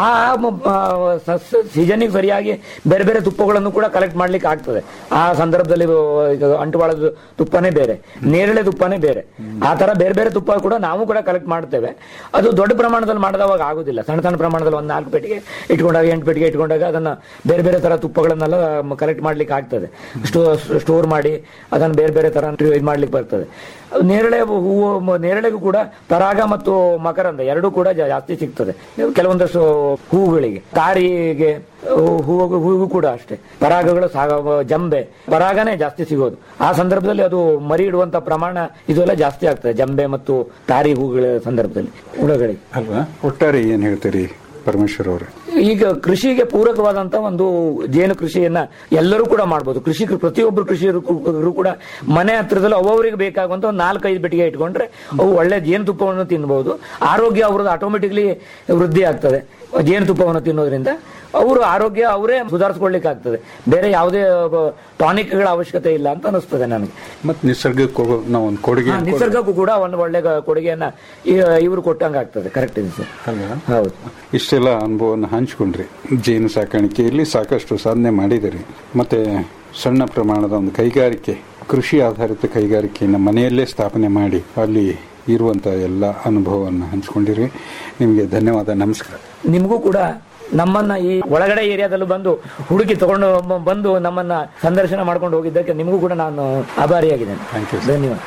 ಸೀಸನ್ಗೆ ಸರಿಯಾಗಿ ಬೇರೆ ಬೇರೆ ತುಪ್ಪಗಳನ್ನು ಕೂಡ ಕಲೆಕ್ಟ್ ಮಾಡ್ಲಿಕ್ಕೆ ಆಗ್ತದೆ ಆ ಸಂದರ್ಭದಲ್ಲಿ ಈಗ ಅಂಟುವಾಳದ ತುಪ್ಪನೇ ಬೇರೆ ನೇರಳೆ ತುಪ್ಪನೇ ಬೇರೆ ಆ ತರ ಬೇರೆ ಬೇರೆ ತುಪ್ಪ ಕೂಡ ನಾವು ಕೂಡ ಕಲೆಕ್ಟ್ ಮಾಡ್ತೇವೆ ಅದು ದೊಡ್ಡ ಪ್ರಮಾಣದಲ್ಲಿ ಮಾಡಿದವಾಗ ಆಗುದಿಲ್ಲ ಸಣ್ಣ ಸಣ್ಣ ಪ್ರಮಾಣದಲ್ಲಿ ಒಂದು ನಾಲ್ಕು ಪೆಟ್ಟಿಗೆ ಇಟ್ಕೊಂಡಾಗ ಎಂಟು ಪೆಟ್ಟಿಗೆ ಇಟ್ಕೊಂಡಾಗ ಅದನ್ನ ಬೇರೆ ಬೇರೆ ತರ ತುಪ್ಪಗಳನ್ನೆಲ್ಲ ಕಲೆಕ್ಟ್ ಮಾಡ್ಲಿಕ್ಕೆ ಆಗ್ತದೆ ಸ್ಟೋರ್ ಮಾಡಿ ಅದನ್ನ ಬೇರೆ ಬೇರೆ ತರ ಇದು ಮಾಡ್ಲಿಕ್ಕೆ ಬರ್ತದೆ ಅದು ನೇರಳೆ ಹೂವು ಮ- ನೇರಳೆಗೂ ಕೂಡ ಪರಾಗ ಮತ್ತು ಮಕರಂದ ಎರಡೂ ಕೂಡ ಜಾ- ಜಾಸ್ತಿ ಸಿಗ್ತದೆ ಕೆಲವೊಂದಷ್ಟು ಹೂವುಗಳಿಗೆ ತಾರಿಗೆ ಹೂವು ಹೂವು ಕೂಡ ಅಷ್ಟೇ ಪರಾಗಗಳು ಸಾಗ ಜಂಬೆ ಪರಾಗನೇ ಜಾಸ್ತಿ ಸಿಗೋದು ಆ ಸಂದರ್ಭದಲ್ಲಿ ಅದು ಮರಿ ಇಡುವಂತ ಪ್ರಮಾಣ ಇದೆಲ್ಲ ಜಾಸ್ತಿ ಆಗ್ತದೆ ಜಂಬೆ ಮತ್ತು ತಾರಿ ಹೂಗಳ ಸಂದರ್ಭದಲ್ಲಿ ಹುಳಗಳಿಗೆ ಅಲ್ವಾ ಒಟ್ಟಾರೆ ಏನ್ ಹೇಳ್ತೀರಿ ಪರಮೇಶ್ವರ್ ಅವ್ರೆ ಈಗ ಕೃಷಿಗೆ ಪೂರಕವಾದಂತ ಒಂದು ಜೇನು ಕೃಷಿಯನ್ನ ಎಲ್ಲರೂ ಕೂಡ ಮಾಡಬಹುದು ಕೃಷಿಕರು ಪ್ರತಿಯೊಬ್ಬರು ಕೃಷಿಕರು ಕೂಡ ಮನೆ ಹತ್ರದಲ್ಲಿ ಅವರಿಗೆ ಬೇಕಾಗುವಂತ ಒಂದು ನಾಲ್ಕೈದು ಪೆಟ್ಟಿಗೆ ಇಟ್ಕೊಂಡ್ರೆ ಅವು ಒಳ್ಳೆ ಜೇನುತುಪ್ಪವನ್ನು ತಿನ್ನಬಹುದು ಆರೋಗ್ಯ ಅವ್ರದ್ದು ಆಟೋಮೆಟಿಕ್ಲಿ ವೃದ್ಧಿ ಆಗ್ತದೆ ಜೇನುತುಪ್ಪವನ್ನು ತಿನ್ನೋದ್ರಿಂದ ಅವರು ಆರೋಗ್ಯ ಅವರೇ ಸುಧಾರಿಸ್ಕೊಳ್ಲಿಕ್ಕೆ ಆಗ್ತದೆ ಬೇರೆ ಯಾವುದೇ ಟಾನಿಕ್ಗಳ ಅವಶ್ಯಕತೆ ಇಲ್ಲ ಅಂತ ಅನಿಸ್ತದೆ ನನಗೆ ಮತ್ ನಿಸರ್ಗಕ್ಕೆ ಹೋಗೋ ನಾವು ಒಂದು ಕೊಡುಗೆ ಹಾ, ನಿಸರ್ಗಕ್ಕೂ ಕೂಡ ಒಂದು ಒಳ್ಳೆ ಕೊಡುಗೆಯನ್ನ ಇವರು ಕೊಟ್ಟಂಗ ಆಗ್ತದೆ ಕರೆಕ್ಟ್ ಇದೆ ಸರ್ ಅಲ್ವಾ ಹೌದು ಇಷ್ಟೆಲ್ಲ ಅನುಭವವನ್ನು ಹಂಚ್ಕೊಂಡ್ರಿ ಜೇನು ಸಾಕಾಣಿಕೆಯಲ್ಲಿ ಸಾಕಷ್ಟು ಸಾಧನೆ ಮಾಡಿದಿರಿ ಮತ್ತೆ ಸಣ್ಣ ಪ್ರಮಾಣದ ಒಂದು ಕೈಗಾರಿಕೆ ಕೃಷಿ ಆಧಾರಿತ ಕೈಗಾರಿಕೆಯನ್ನು ಮನೆಯಲ್ಲೇ ಸ್ಥಾಪನೆ ಮಾಡಿ ಅಲ್ಲಿ ಇರುವಂತ ಎಲ್ಲ ಅನುಭವವನ್ನು ಹಂಚ್ಕೊಂಡಿರಿ ನಿಮಗೆ ಧನ್ಯವಾದ ನಮಸ್ಕಾರ ನಿಮಗೂ ಕೂಡ ನಮ್ಮನ್ನ ಈ ಒಳಗಡೆ ಏರಿಯಾದಲ್ಲೂ ಬಂದು ಹುಡುಕಿ ತಗೊಂಡು ಬ- ಬಂದು ನಮ್ಮನ್ನ ಸಂದರ್ಶನ ಮಾಡ್ಕೊಂಡು ಹೋಗಿದ್ದಕ್ಕೆ ನಿಮಗೂ ಕೂಡ ನಾನು ಆಭಾರಿಯಾಗಿದ್ದೇನೆ Thank you, sir. ಧನ್ಯವಾದ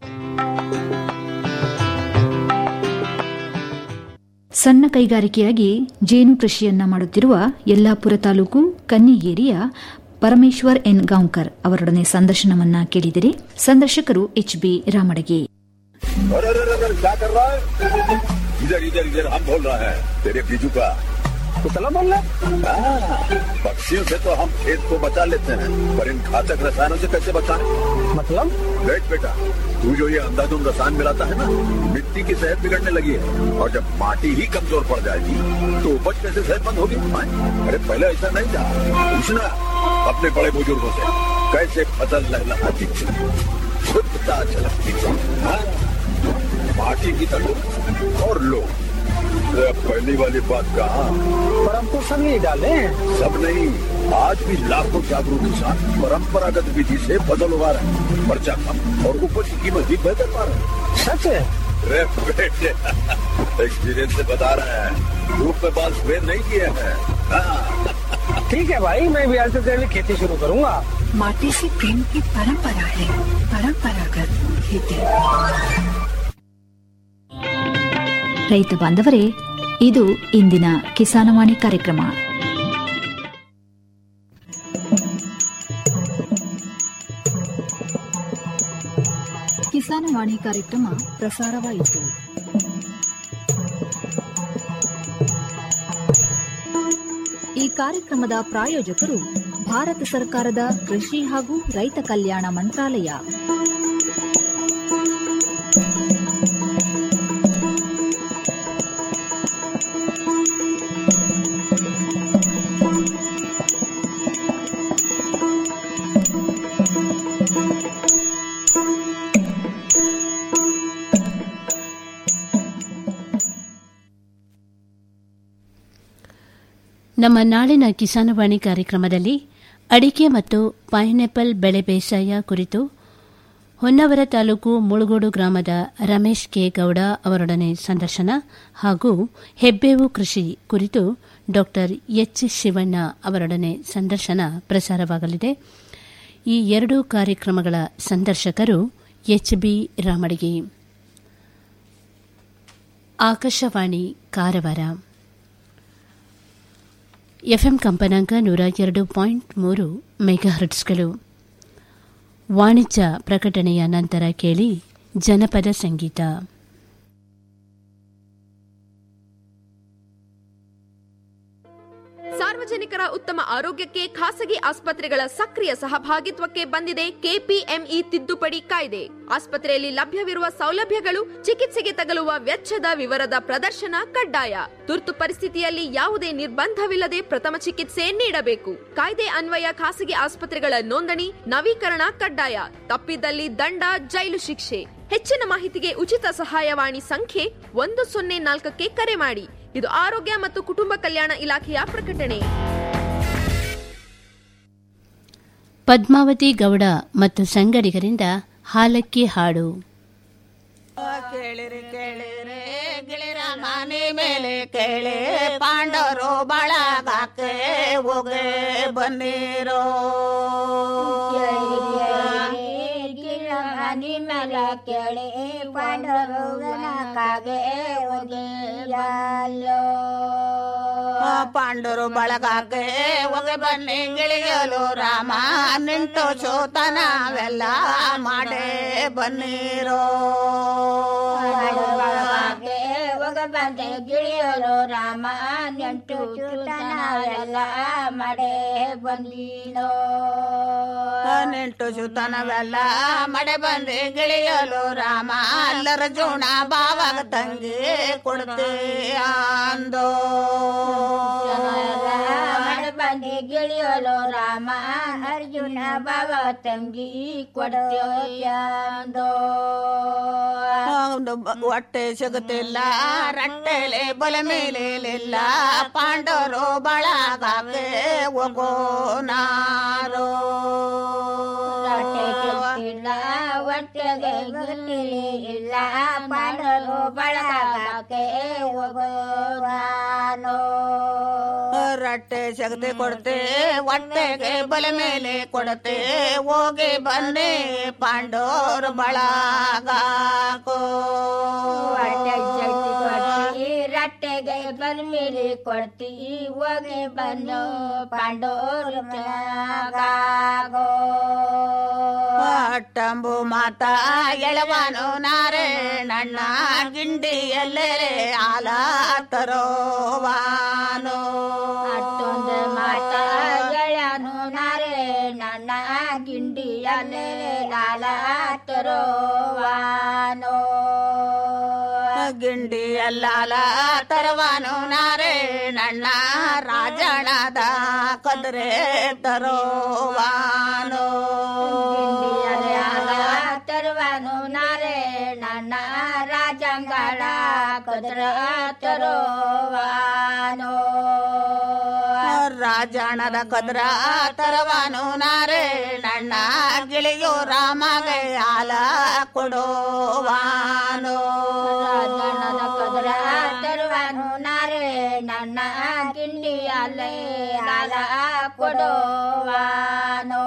ಸಣ್ಣ ಕೈಗಾರಿಕೆಯಾಗಿ ಜೇನು ಕೃಷಿಯನ್ನ ಮಾಡುತ್ತಿರುವ ಯಲ್ಲಾಪುರ ತಾಲೂಕು ಕನ್ನಿಗೇರಿಯ ಪರಮೇಶ್ವರ್ ಎನ್ ಗಾಂವ್ಕರ್ ಅವರೊಡನೆ ಸಂದರ್ಶನವನ್ನ ಕೇಳಿದಿರಿ ಸಂದರ್ಶಕರು ಎಚ್ ಬಿ ರಾಮಡಗಿ अरे अरे अरे अरे, क्या कर रहा है इधर इधर इधर हम बोल रहा है तेरे बीजू का उतला बोल पक्षियों से तो हम खेत को बचा लेते हैं पर इन घातक रसायनों से कैसे बचाएं? मतलब देख बेटा तू जो ये अंधाधुंध रसायन मिलाता है ना मिट्टी की सेहत बिगड़ने लगी है और जब माटी ही कमजोर पड़ जाएगी तो उपज कैसे सेहतमंद होगी हाँ? अरे पहले ऐसा नहीं था पूछना अपने बड़े बुजुर्गों से कैसे फसल लहलहाती थी शुद्धता झलकती थी हाँ? माटी की तंदुरुस्त और लोग अरे पहली वाली बात कहा पर हम तो सब नहीं डाले सब नहीं आज भी लाखों जागरूक किसान परंपरागत विधि से फसल उगा रहे हैं खर्चा कम और उपज की कीमत भी बेहतर पा रहे हैं सच है अरे बेटे एक्सपीरियंस से बता रहे हैं धूप में बाल स्प्रे नहीं किए हैं हाँ, ठीक है भाई मैं भी आज से तेरे लिए खेती शुरू करूंगा माटी से प्रेम की परंपरा है परंपरागत खेती ರೈತ ಬಾಂಧವರೇ ಇದು ಇಂದಿನ ಕಿಸಾನವಾಣಿ ಕಾರ್ಯಕ್ರಮ ಕಿಸಾನವಾಣಿ ಕಾರ್ಯಕ್ರಮ ಪ್ರಸಾರವಾಯಿತು ಈ ಕಾರ್ಯಕ್ರಮದ ಪ್ರಾಯೋಜಕರು ಭಾರತ ಸರ್ಕಾರದ ಕೃಷಿ ಹಾಗೂ ರೈತ ಕಲ್ಯಾಣ ಮಂತ್ರಾಲಯ ನಮ್ಮ ನಾಳಿನ ಕಿಸಾನವಾಣಿ ಕಾರ್ಯಕ್ರಮದಲ್ಲಿ ಅಡಿಕೆ ಮತ್ತು ಪೈನಾಪಲ್ ಬೆಳೆ ಬೇಸಾಯ ಕುರಿತು ಹೊನ್ನಾವರ ತಾಲೂಕು ಮುಳುಗೋಡು ಗ್ರಾಮದ ರಮೇಶ್ ಕೆ ಗೌಡ ಅವರೊಡನೆ ಸಂದರ್ಶನ ಹಾಗೂ ಹೆಬ್ಬೇವು ಕೃಷಿ ಕುರಿತು ಡಾ ಎಚ್ ಶಿವಣ್ಣ ಅವರೊಡನೆ ಸಂದರ್ಶನ ಪ್ರಸಾರವಾಗಲಿದೆ ಈ ಎರಡೂ ಕಾರ್ಯಕ್ರಮಗಳ ಸಂದರ್ಶಕರು ಎಚ್ ಬಿ ರಾಮಡಿಗೆ ಆಕಾಶವಾಣಿ ಕಾರವಾರ ಎಫ್ಎಂ ಕಂಪನಾಂಕ ನೂರ ಎರಡು ಪಾಯಿಂಟ್ ಮೂರು ಮೆಗಾಹರ್ಟ್ಸ್ಗಳು ವಾಣಿಜ್ಯ ಪ್ರಕಟಣೆಯ ನಂತರ ಕೇಳಿ ಜನಪದ ಸಂಗೀತ ಸಾರ್ವಜನಿಕರ ಉತ್ತಮ ಆರೋಗ್ಯಕ್ಕೆ ಖಾಸಗಿ ಆಸ್ಪತ್ರೆಗಳ ಸಕ್ರಿಯ ಸಹಭಾಗಿತ್ವಕ್ಕೆ ಬಂದಿದೆ ಕೆಪಿಎಂಇ ತಿದ್ದುಪಡಿ ಕಾಯ್ದೆ ಆಸ್ಪತ್ರೆಯಲ್ಲಿ ಲಭ್ಯವಿರುವ ಸೌಲಭ್ಯಗಳು ಚಿಕಿತ್ಸೆಗೆ ತಗಲುವ ವೆಚ್ಚದ ವಿವರದ ಪ್ರದರ್ಶನ ಕಡ್ಡಾಯ ತುರ್ತು ಪರಿಸ್ಥಿತಿಯಲ್ಲಿ ಯಾವುದೇ ನಿರ್ಬಂಧವಿಲ್ಲದೆ ಪ್ರಥಮ ಚಿಕಿತ್ಸೆ ನೀಡಬೇಕು ಕಾಯ್ದೆ ಅನ್ವಯ ಖಾಸಗಿ ಆಸ್ಪತ್ರೆಗಳ ನೋಂದಣಿ ನವೀಕರಣ ಕಡ್ಡಾಯ ತಪ್ಪಿದಲ್ಲಿ ದಂಡ ಜೈಲು ಶಿಕ್ಷೆ ಹೆಚ್ಚಿನ ಮಾಹಿತಿಗೆ ಉಚಿತ ಸಹಾಯವಾಣಿ ಸಂಖ್ಯೆ ಒಂದು ಸೊನ್ನೆ ನಾಲ್ಕಕ್ಕೆ ಕರೆ ಮಾಡಿ ಇದು ಆರೋಗ್ಯ ಮತ್ತು ಕುಟುಂಬ ಕಲ್ಯಾಣ ಇಲಾಖೆಯ ಪ್ರಕಟಣೆ ಪದ್ಮಾವತಿ ಗೌಡ ಮತ್ತು ಸಂಗಡಿಗರಿಂದ ಹಾಲಕ್ಕಿ ಹಾಡು ಕೇಳಿರಿ ಕೇಳಿರಿ ಗಿಳಿರ ಮನೆ ಮೇಲೆ ಕೇಳಿ ಪಾಂಡವರು ಬಳಗಾಕೆ ಹೋಗೆ ಬನ್ನಿರೋ ಮನಿ ಮೇಲೆ ಕೇಳಿ ಪಾಂಡವನ ಕಾಗೆ ಒಗೆಯಲು ಪಾಂಡವರು ಬಳಗಾಕೆ ಹೋಗೆ ಬನ್ನಿ ಗಿಳಿಯಲು ರಾಮ ನಿಂಟು ಸೋತನವೆಲ್ಲ ಮಾಡೇ ಬನ್ನಿರೋ ಕಾಗೆ ಒಗ ಬಂದೆ ಗಿಳಿಯಲು ರಾಮ ನೆಂಟು ಚೂತನವೆಲ್ಲ ಮಡೆ ಬಂದಿನೋ ನೆಂಟು ಸುತನವೆಲ್ಲ ಮಡೆ ಬಂದೆ ಗಿಳಿಯಲು ರಾಮ ಅಲ್ಲರ ಜೋಣ ಬಾವಾಗ ತಂಗಿ ಕೊಡ್ತೆ ಅಂದೋ ಮಡೆ ಬಂದೆ ಗಿಳಿಯಲು ರಾಮ ಅರ್ಜುನ ಬಾಬ ತಂಗಿ ಕೊಡ್ತೇಂದೋ ಒಂದು ಬ- ಹೊಟ್ಟೆ ಸಿಗುತ್ತಿಲ್ಲ ರಟ್ಟೆಲೆ ಬಲ ಮೇಲೆಲ್ಲ ಪಾಂಡವರು ಬಳಗಾಕೆ ಹೋಗೋ ನಾರೋ ಇಲ್ಲ ಹೊಟ್ಟೆಗೆ ಗುತ್ತಿಲಿ ಇಲ್ಲ ಪಾಡಲು ಬಳಗಕ್ಕೆ ಹೋಗೋನು ರಟ್ಟೆ ಸಗದೆ ಕೊಡ್ತೆ ಹೊಟ್ಟೆಗೆ ಬಲ ಮೇಲೆ ಕೊಡತೆ ಹೋಗಿ ಬನ್ನಿ ಪಾಂಡೋರ್ ಬಳಗಾಕೋ ಹೊಟ್ಟೆ ಜಲ್ದಿ ಕೊಡ್ತೀರ ರಟ್ಟೆಗೆ ಬರ್ಮಿಲಿ ಕೊಡ್ತಿ ಹೋಗಿ ಬಂದು ಪಾಂಡೋರ್ ತ್ಯಾಗಾಗೋ ಅಟ್ಟಂಬು ಮಾತ ಎಳವನು ನಾರೆ ನನ್ನ ಗಿಂಡಿಯಲ್ಲೇ ಆಲ ತರೋವಾನು ಅಷ್ಟೊಂದು ಮಾತ ಗೆಳನು ನಾರೆ ನನ್ನ ಗಿಂಡಿಯಲ್ಲೇ ಲಾಲ ತರೋವಾನೋ ಗಿಂಡಿಯಲ್ಲಾಲ ತರವಾನು ನಾರೆ ನನ್ನ ರಾಜಣದ ಕದ್ರೆ ತರೋವಾನು ತರುವನು ನಾರೆ ನನ್ನ ರಾಜಂಗಳ ಕದ್ರ ತರೋವಾನೋ ರಾಜಣದ ಕದ್ರ ತರವಾನು ನಾರೆ ನನ್ನ ಗಿಳಿಯೋ ರಾಮಗೆ ಹಾಲ ಕೊಡೋವಾನು ರಾಜಣ್ಣದ ಕದ್ರ ತರುವನು ನಾರೆ ನನ್ನ ಗಿಂಡಿಯಲ್ಲೇ ಲಾಲ ಕೊಡೋವಾನೋ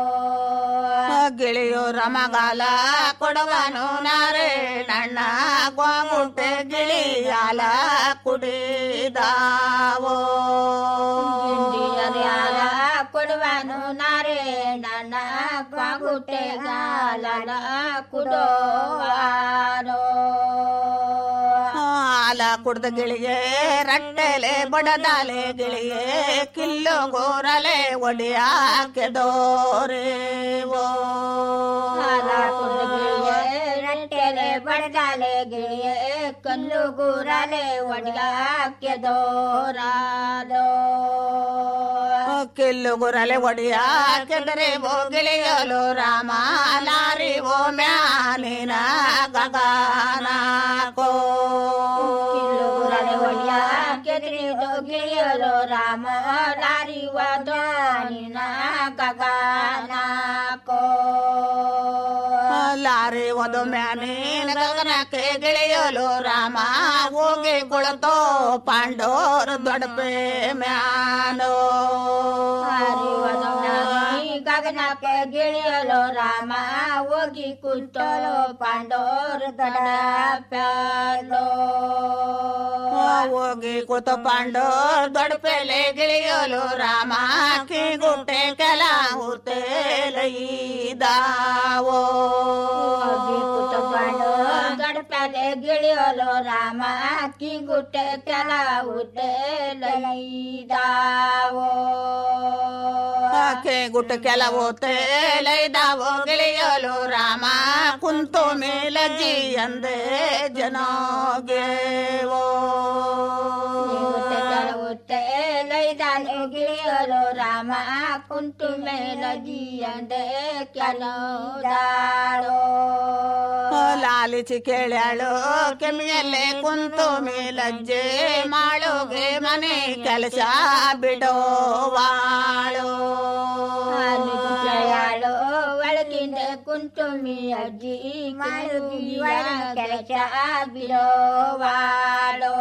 ಗಿಳಿಯೋ ರಮಗಾಲ ಕೊಡವನು ನಾರೆ ನನ್ನ ಗೋಗುಂಟೆ ಗಿಳಿಯಾಲ ಕುಡಿದಾವೋ ಗಿಂಡಿಯಲ್ಲಾಲ ಕೊಡುವನು ನಾರೆ ನನ್ನ ಬಾಗುಟೆಗಾಲ ಕುಡೋವಾನೋ ಹಾಲ ಕುಡ್ದ ಗಿಳಿಗೆ ರಟ್ಟೆಲೆ ಬಡದಾಲೆ ಗಿಳಿಗೆ ಕಿಲ್ಲು ಗೋರಲೆ ಒಡಿಯಾಕೆ ದೋರೇವೋ ಹಾಲ ಕುಡಿಗೆ ರಟ್ಟೆಲೆ ಬಡದಾಲೆ ಗಿಳಿಯೇ ಕಲ್ಲು ಗೂರಲೆ ಒಡ್ಗಾಕೆ ದೋರಾಲೋ ಕಿಲ್ಲು ಗುರಲೆ ಒಡಿಯಾಕೆದರೆ ಓ ಗಿಳಿಯಲು ರಾಮ ಲಾರಿ ಓ ಮ್ಯಾನಿನ ಗಗನಾಕೋ ಕಿಲ್ಲುಗುರಲೆ ಒಡ್ಯಾಕೆ ತಿಳಿದು ಗಿಳಿಯಲು ರಾಮ ಲಾರಿ ವದಾನಿನ ಗಗನಾಕೋ ಲಾರಿ ಒಂದು ಮ್ಯಾನಿನ ಗಗನಕ್ಕೆ ಗಿಳಿಯಲು ರಾಮ ಹೋಗಿ ಕುಳತೋ ಪಾಂಡೋರ್ ದೊಡಪೆ ಮ್ಯಾನೋ ಗಗನಕ್ಕೆ ಗಿಳಿಯಲು ರಾಮ ಹೋಗಿ ಕುಂತಲು ಪಾಂಡೋರ್ ಗಡ ಪ್ಯಾಲೋ ಹೋಗಿ ಕೂತ ಪಾಂಡೋರ್ ದೊಡಪೆಲೆ ಗಿಳಿಯಲು ರಾಮ ಕಿಗುಟ್ಟೆ ಕೆಲ ಉತ್ತೇಲೈದಾವೋ ಗಡಪಲೆ ಗಿಳಿಯಲು ರಾಮ ಕಿಗುಟ್ಟೆ ಕೆಲ ಉತ್ತೇಲೈದಾವೋ ಆಕೆ ಗುಟ್ಟ ಕೆಲವು ತೇಲೈದಾವೋ ಗಿಳಿಯಲು ರಾಮ ಕುಂತು ಮೇಲಜ್ಜಿ ಅಂದೆ ಜನಗೇವೋ ಲೈದಾನು ಗಿಳಿಯಲು ರಾಮ ಕುಂತು ಮೇಲಜಿಯಂದೆ ಕೆಲೋ ಲಾಲಿಚಿ ಕೇಳ್ಯಾಳು ಕೆಮ್ಮಿಯಲ್ಲೇ ಕುಂತು ಮೇಲಜ್ಜೆ ಮಾಳುಗೆ ಮನೆ ಕೆಲಸ ಬಿಡೋವಾಳು ಯಾಳು ಒಳಗಿಂದ ಕುಂತುಮಿ ಅಜ್ಜಿ ಮಳುಗಿಯ ಕೆಲಸ ಬಿಡೋವಾಳೋ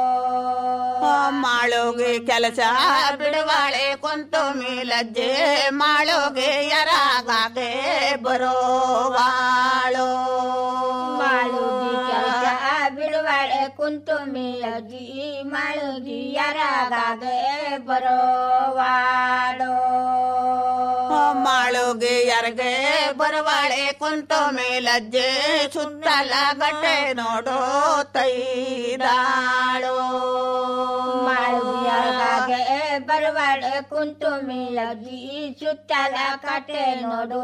ಮಾಳುಗೆ ಕೆಲಸ ಬಿಡುವಾಳೆ ಕುಂತು ಮೇಲಜ್ಜೆ ಮಾಳುಗೆ ಯರಾಗಾಗೆ ಬರೋವಾಳು ಮಾಳುಗಿ ಕೆಲಸ ಬಿಡುವಾಳೆ ಕುಂತುಮಿ ಅಜ್ಜಿ ಮಾಳುಗಿ ಯರಾಗಾಗೆ ಬರೋವಾಳೋ ಮಾಳುಗೆ ಯರ್ಗೆ ಬರವಾಳೆ ಕುಂತು ಮೇಲಜ್ಜೆ ಸುತ್ತಲ ಗಟ್ಟೆ ನೋಡೋ ತೈದಾಳು ಮಾಳುಗಿಯಾಗೆ ಬರವಾಳೆ ಕುಂತು ಮೇಲಜ್ಜಿ ಸುತ್ತಲ ಕಟ್ಟೆ ನೋಡು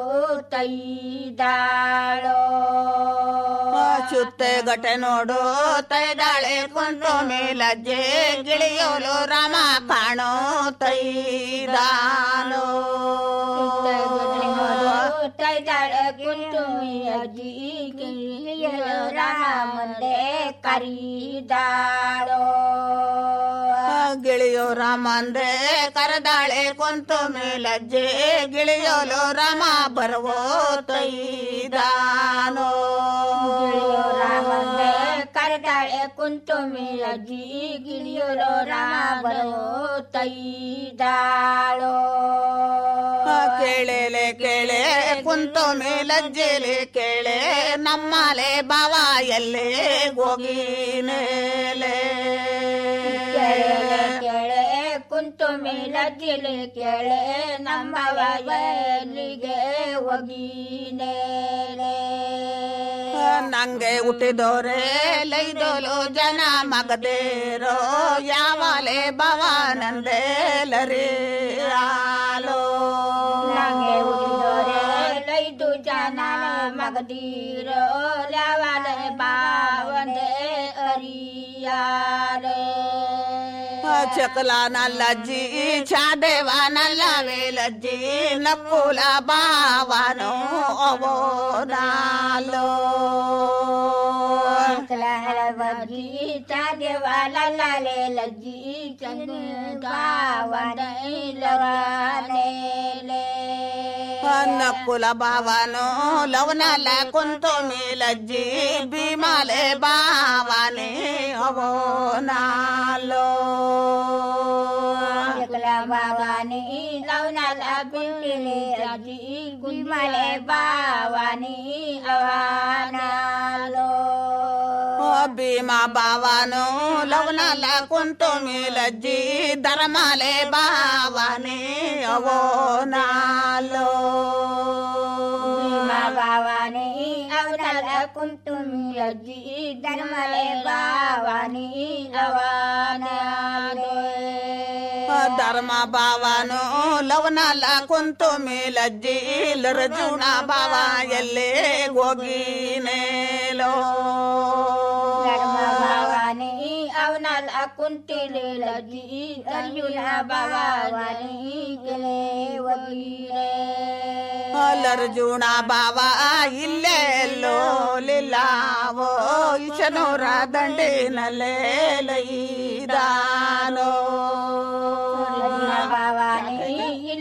ತೈದಾಳೋ ಸುತ್ತೆ ಗಟ್ಟೆ ನೋಡು ತೈದಾಳೆ ಕುಂತು ಮೇಲಜ್ಜೆ ಗಿಳಿಯೋಲು ರಾಮ ಕಾಣೋ ತೈದಾನು ತೈದಾಳೆ ಕುಂತು ಮೇಲಜ್ಜಿ ಗಿಳಿಯಲು ರಾಮಂದೆ ಕರೀದಾಳೋ ಗಿಳಿಯೋ ರಾಮಂದೆ ಕರೆದಾಳೆ ಕುಂತು ಮೇಲಜ್ಜೆ ಗಿಳಿಯೋಲು ರಾಮ ಬರುವೋ ತೈದಾನೋ ರಾಮಂದೆ ಕರೆದಾಳೆ ಕುಂತು ಮೇಲಜ್ಜಿ ಗಿಳಿಯಲು ರಾಮರು ತೈದಾಳೋ ಕೇಳಲೆ ಕೇಳೆ ಕುಂತು ಮೇಲಜ್ಜೆಲೆ ಕೇಳೆ ನಮ್ಮಲೆ ಬಾವ ಎಲ್ಲೇ ಹೋಗಿನೇಲೆ ಲಜ್ಜಿಲಿ ಕೇಳೆ ನಮ್ಮವಯಲಿಗೆ ಒಗೀನೆ ನಂಗೆ ಹುಟ್ಟಿದೋರೆ ಲೈದೋಲು ಜನ ಮಗದೇರೋ ಯಾವಾಲೆ ಭವಾನಂದೇಲರಿ ಆಲೋ ನಂಗೆ ಉಳಿದೋರೆ ಲೈದು ಜನ ಮಗದೀರೋ ಲಾವಲೆ ಬಾವಂದೆ ಅರಿಯಾರೆ ಚಕಲ ನಲ್ಲಜ್ಜಿ ಚಾದೇವ ನಲ್ಲವೇ ಲಜ್ಜಿ ನಕ್ಕುಲ ಬಾವನು ಅವೋ ನಾಲೋ ಬಜ್ಜಿ ಚಾದೇವ ಲಲ್ಲಾಲೆ ಲಜ್ಜಿ ಚಂಗಾವಂದೆ ಲಗಾನೇಲೆ ನಕ್ಕುಲ ಬಾವನು ಲವನಲ್ಲ ಕುಂತು ಮೇಲಜ್ಜಿ ಭೀಮಾಲೆ ಬಾವನೆ ಅವೋ ನಾಲೋ ಚಕಲ ಬಾವಾನಿ ಲವನಲ ಬಿಟ್ಟಿಲೆ ರಜಿ ಗುಲ್ಮಲೆ ಬಾವಾನಿ ಅವಾನಾಲೋ ಭೀಮಾ ಬಾವನು ಲವನಲ್ಲ ಕುಂತು ಮೇಲಜ್ಜಿ ಧರ್ಮಾಲೆ ಬಾವನೆ ಅವೋ ನಾಲೋ ಬಾವಾನಿ ಅವನಲ ಕುಂತುಮಿ ಅಜ್ಜಿ ಧರ್ಮಲೆ ಬಾವಾನಿ ಅವಾನಾಲೋ ಧರ್ಮ ಬಾವನು ಲವನಲ್ಲ ಕುಂತು ಮೇಲಜ್ಜಿ ಲರಜುಣ ಬಾವ ಎಲ್ಲೇ ಹೋಗಿನೇಲೋ ಭವಾನಿ ಅವನಲ್ಲ ಕುಂತಿಲೆ ಲಜ್ಜಿ ಅರ್ಜುನ ಭವಾನಿ ಗೆಲೆ ಒಗೀರೆ ಲರ್ಜುಣ ಬಾವ ಇಲ್ಲೆಲ್ಲೋ ಲಿಲ್ಲಾವೋ ಈಶನೂರ ದಂಡಿನಲ್ಲೇ ಲೈದಾನೋ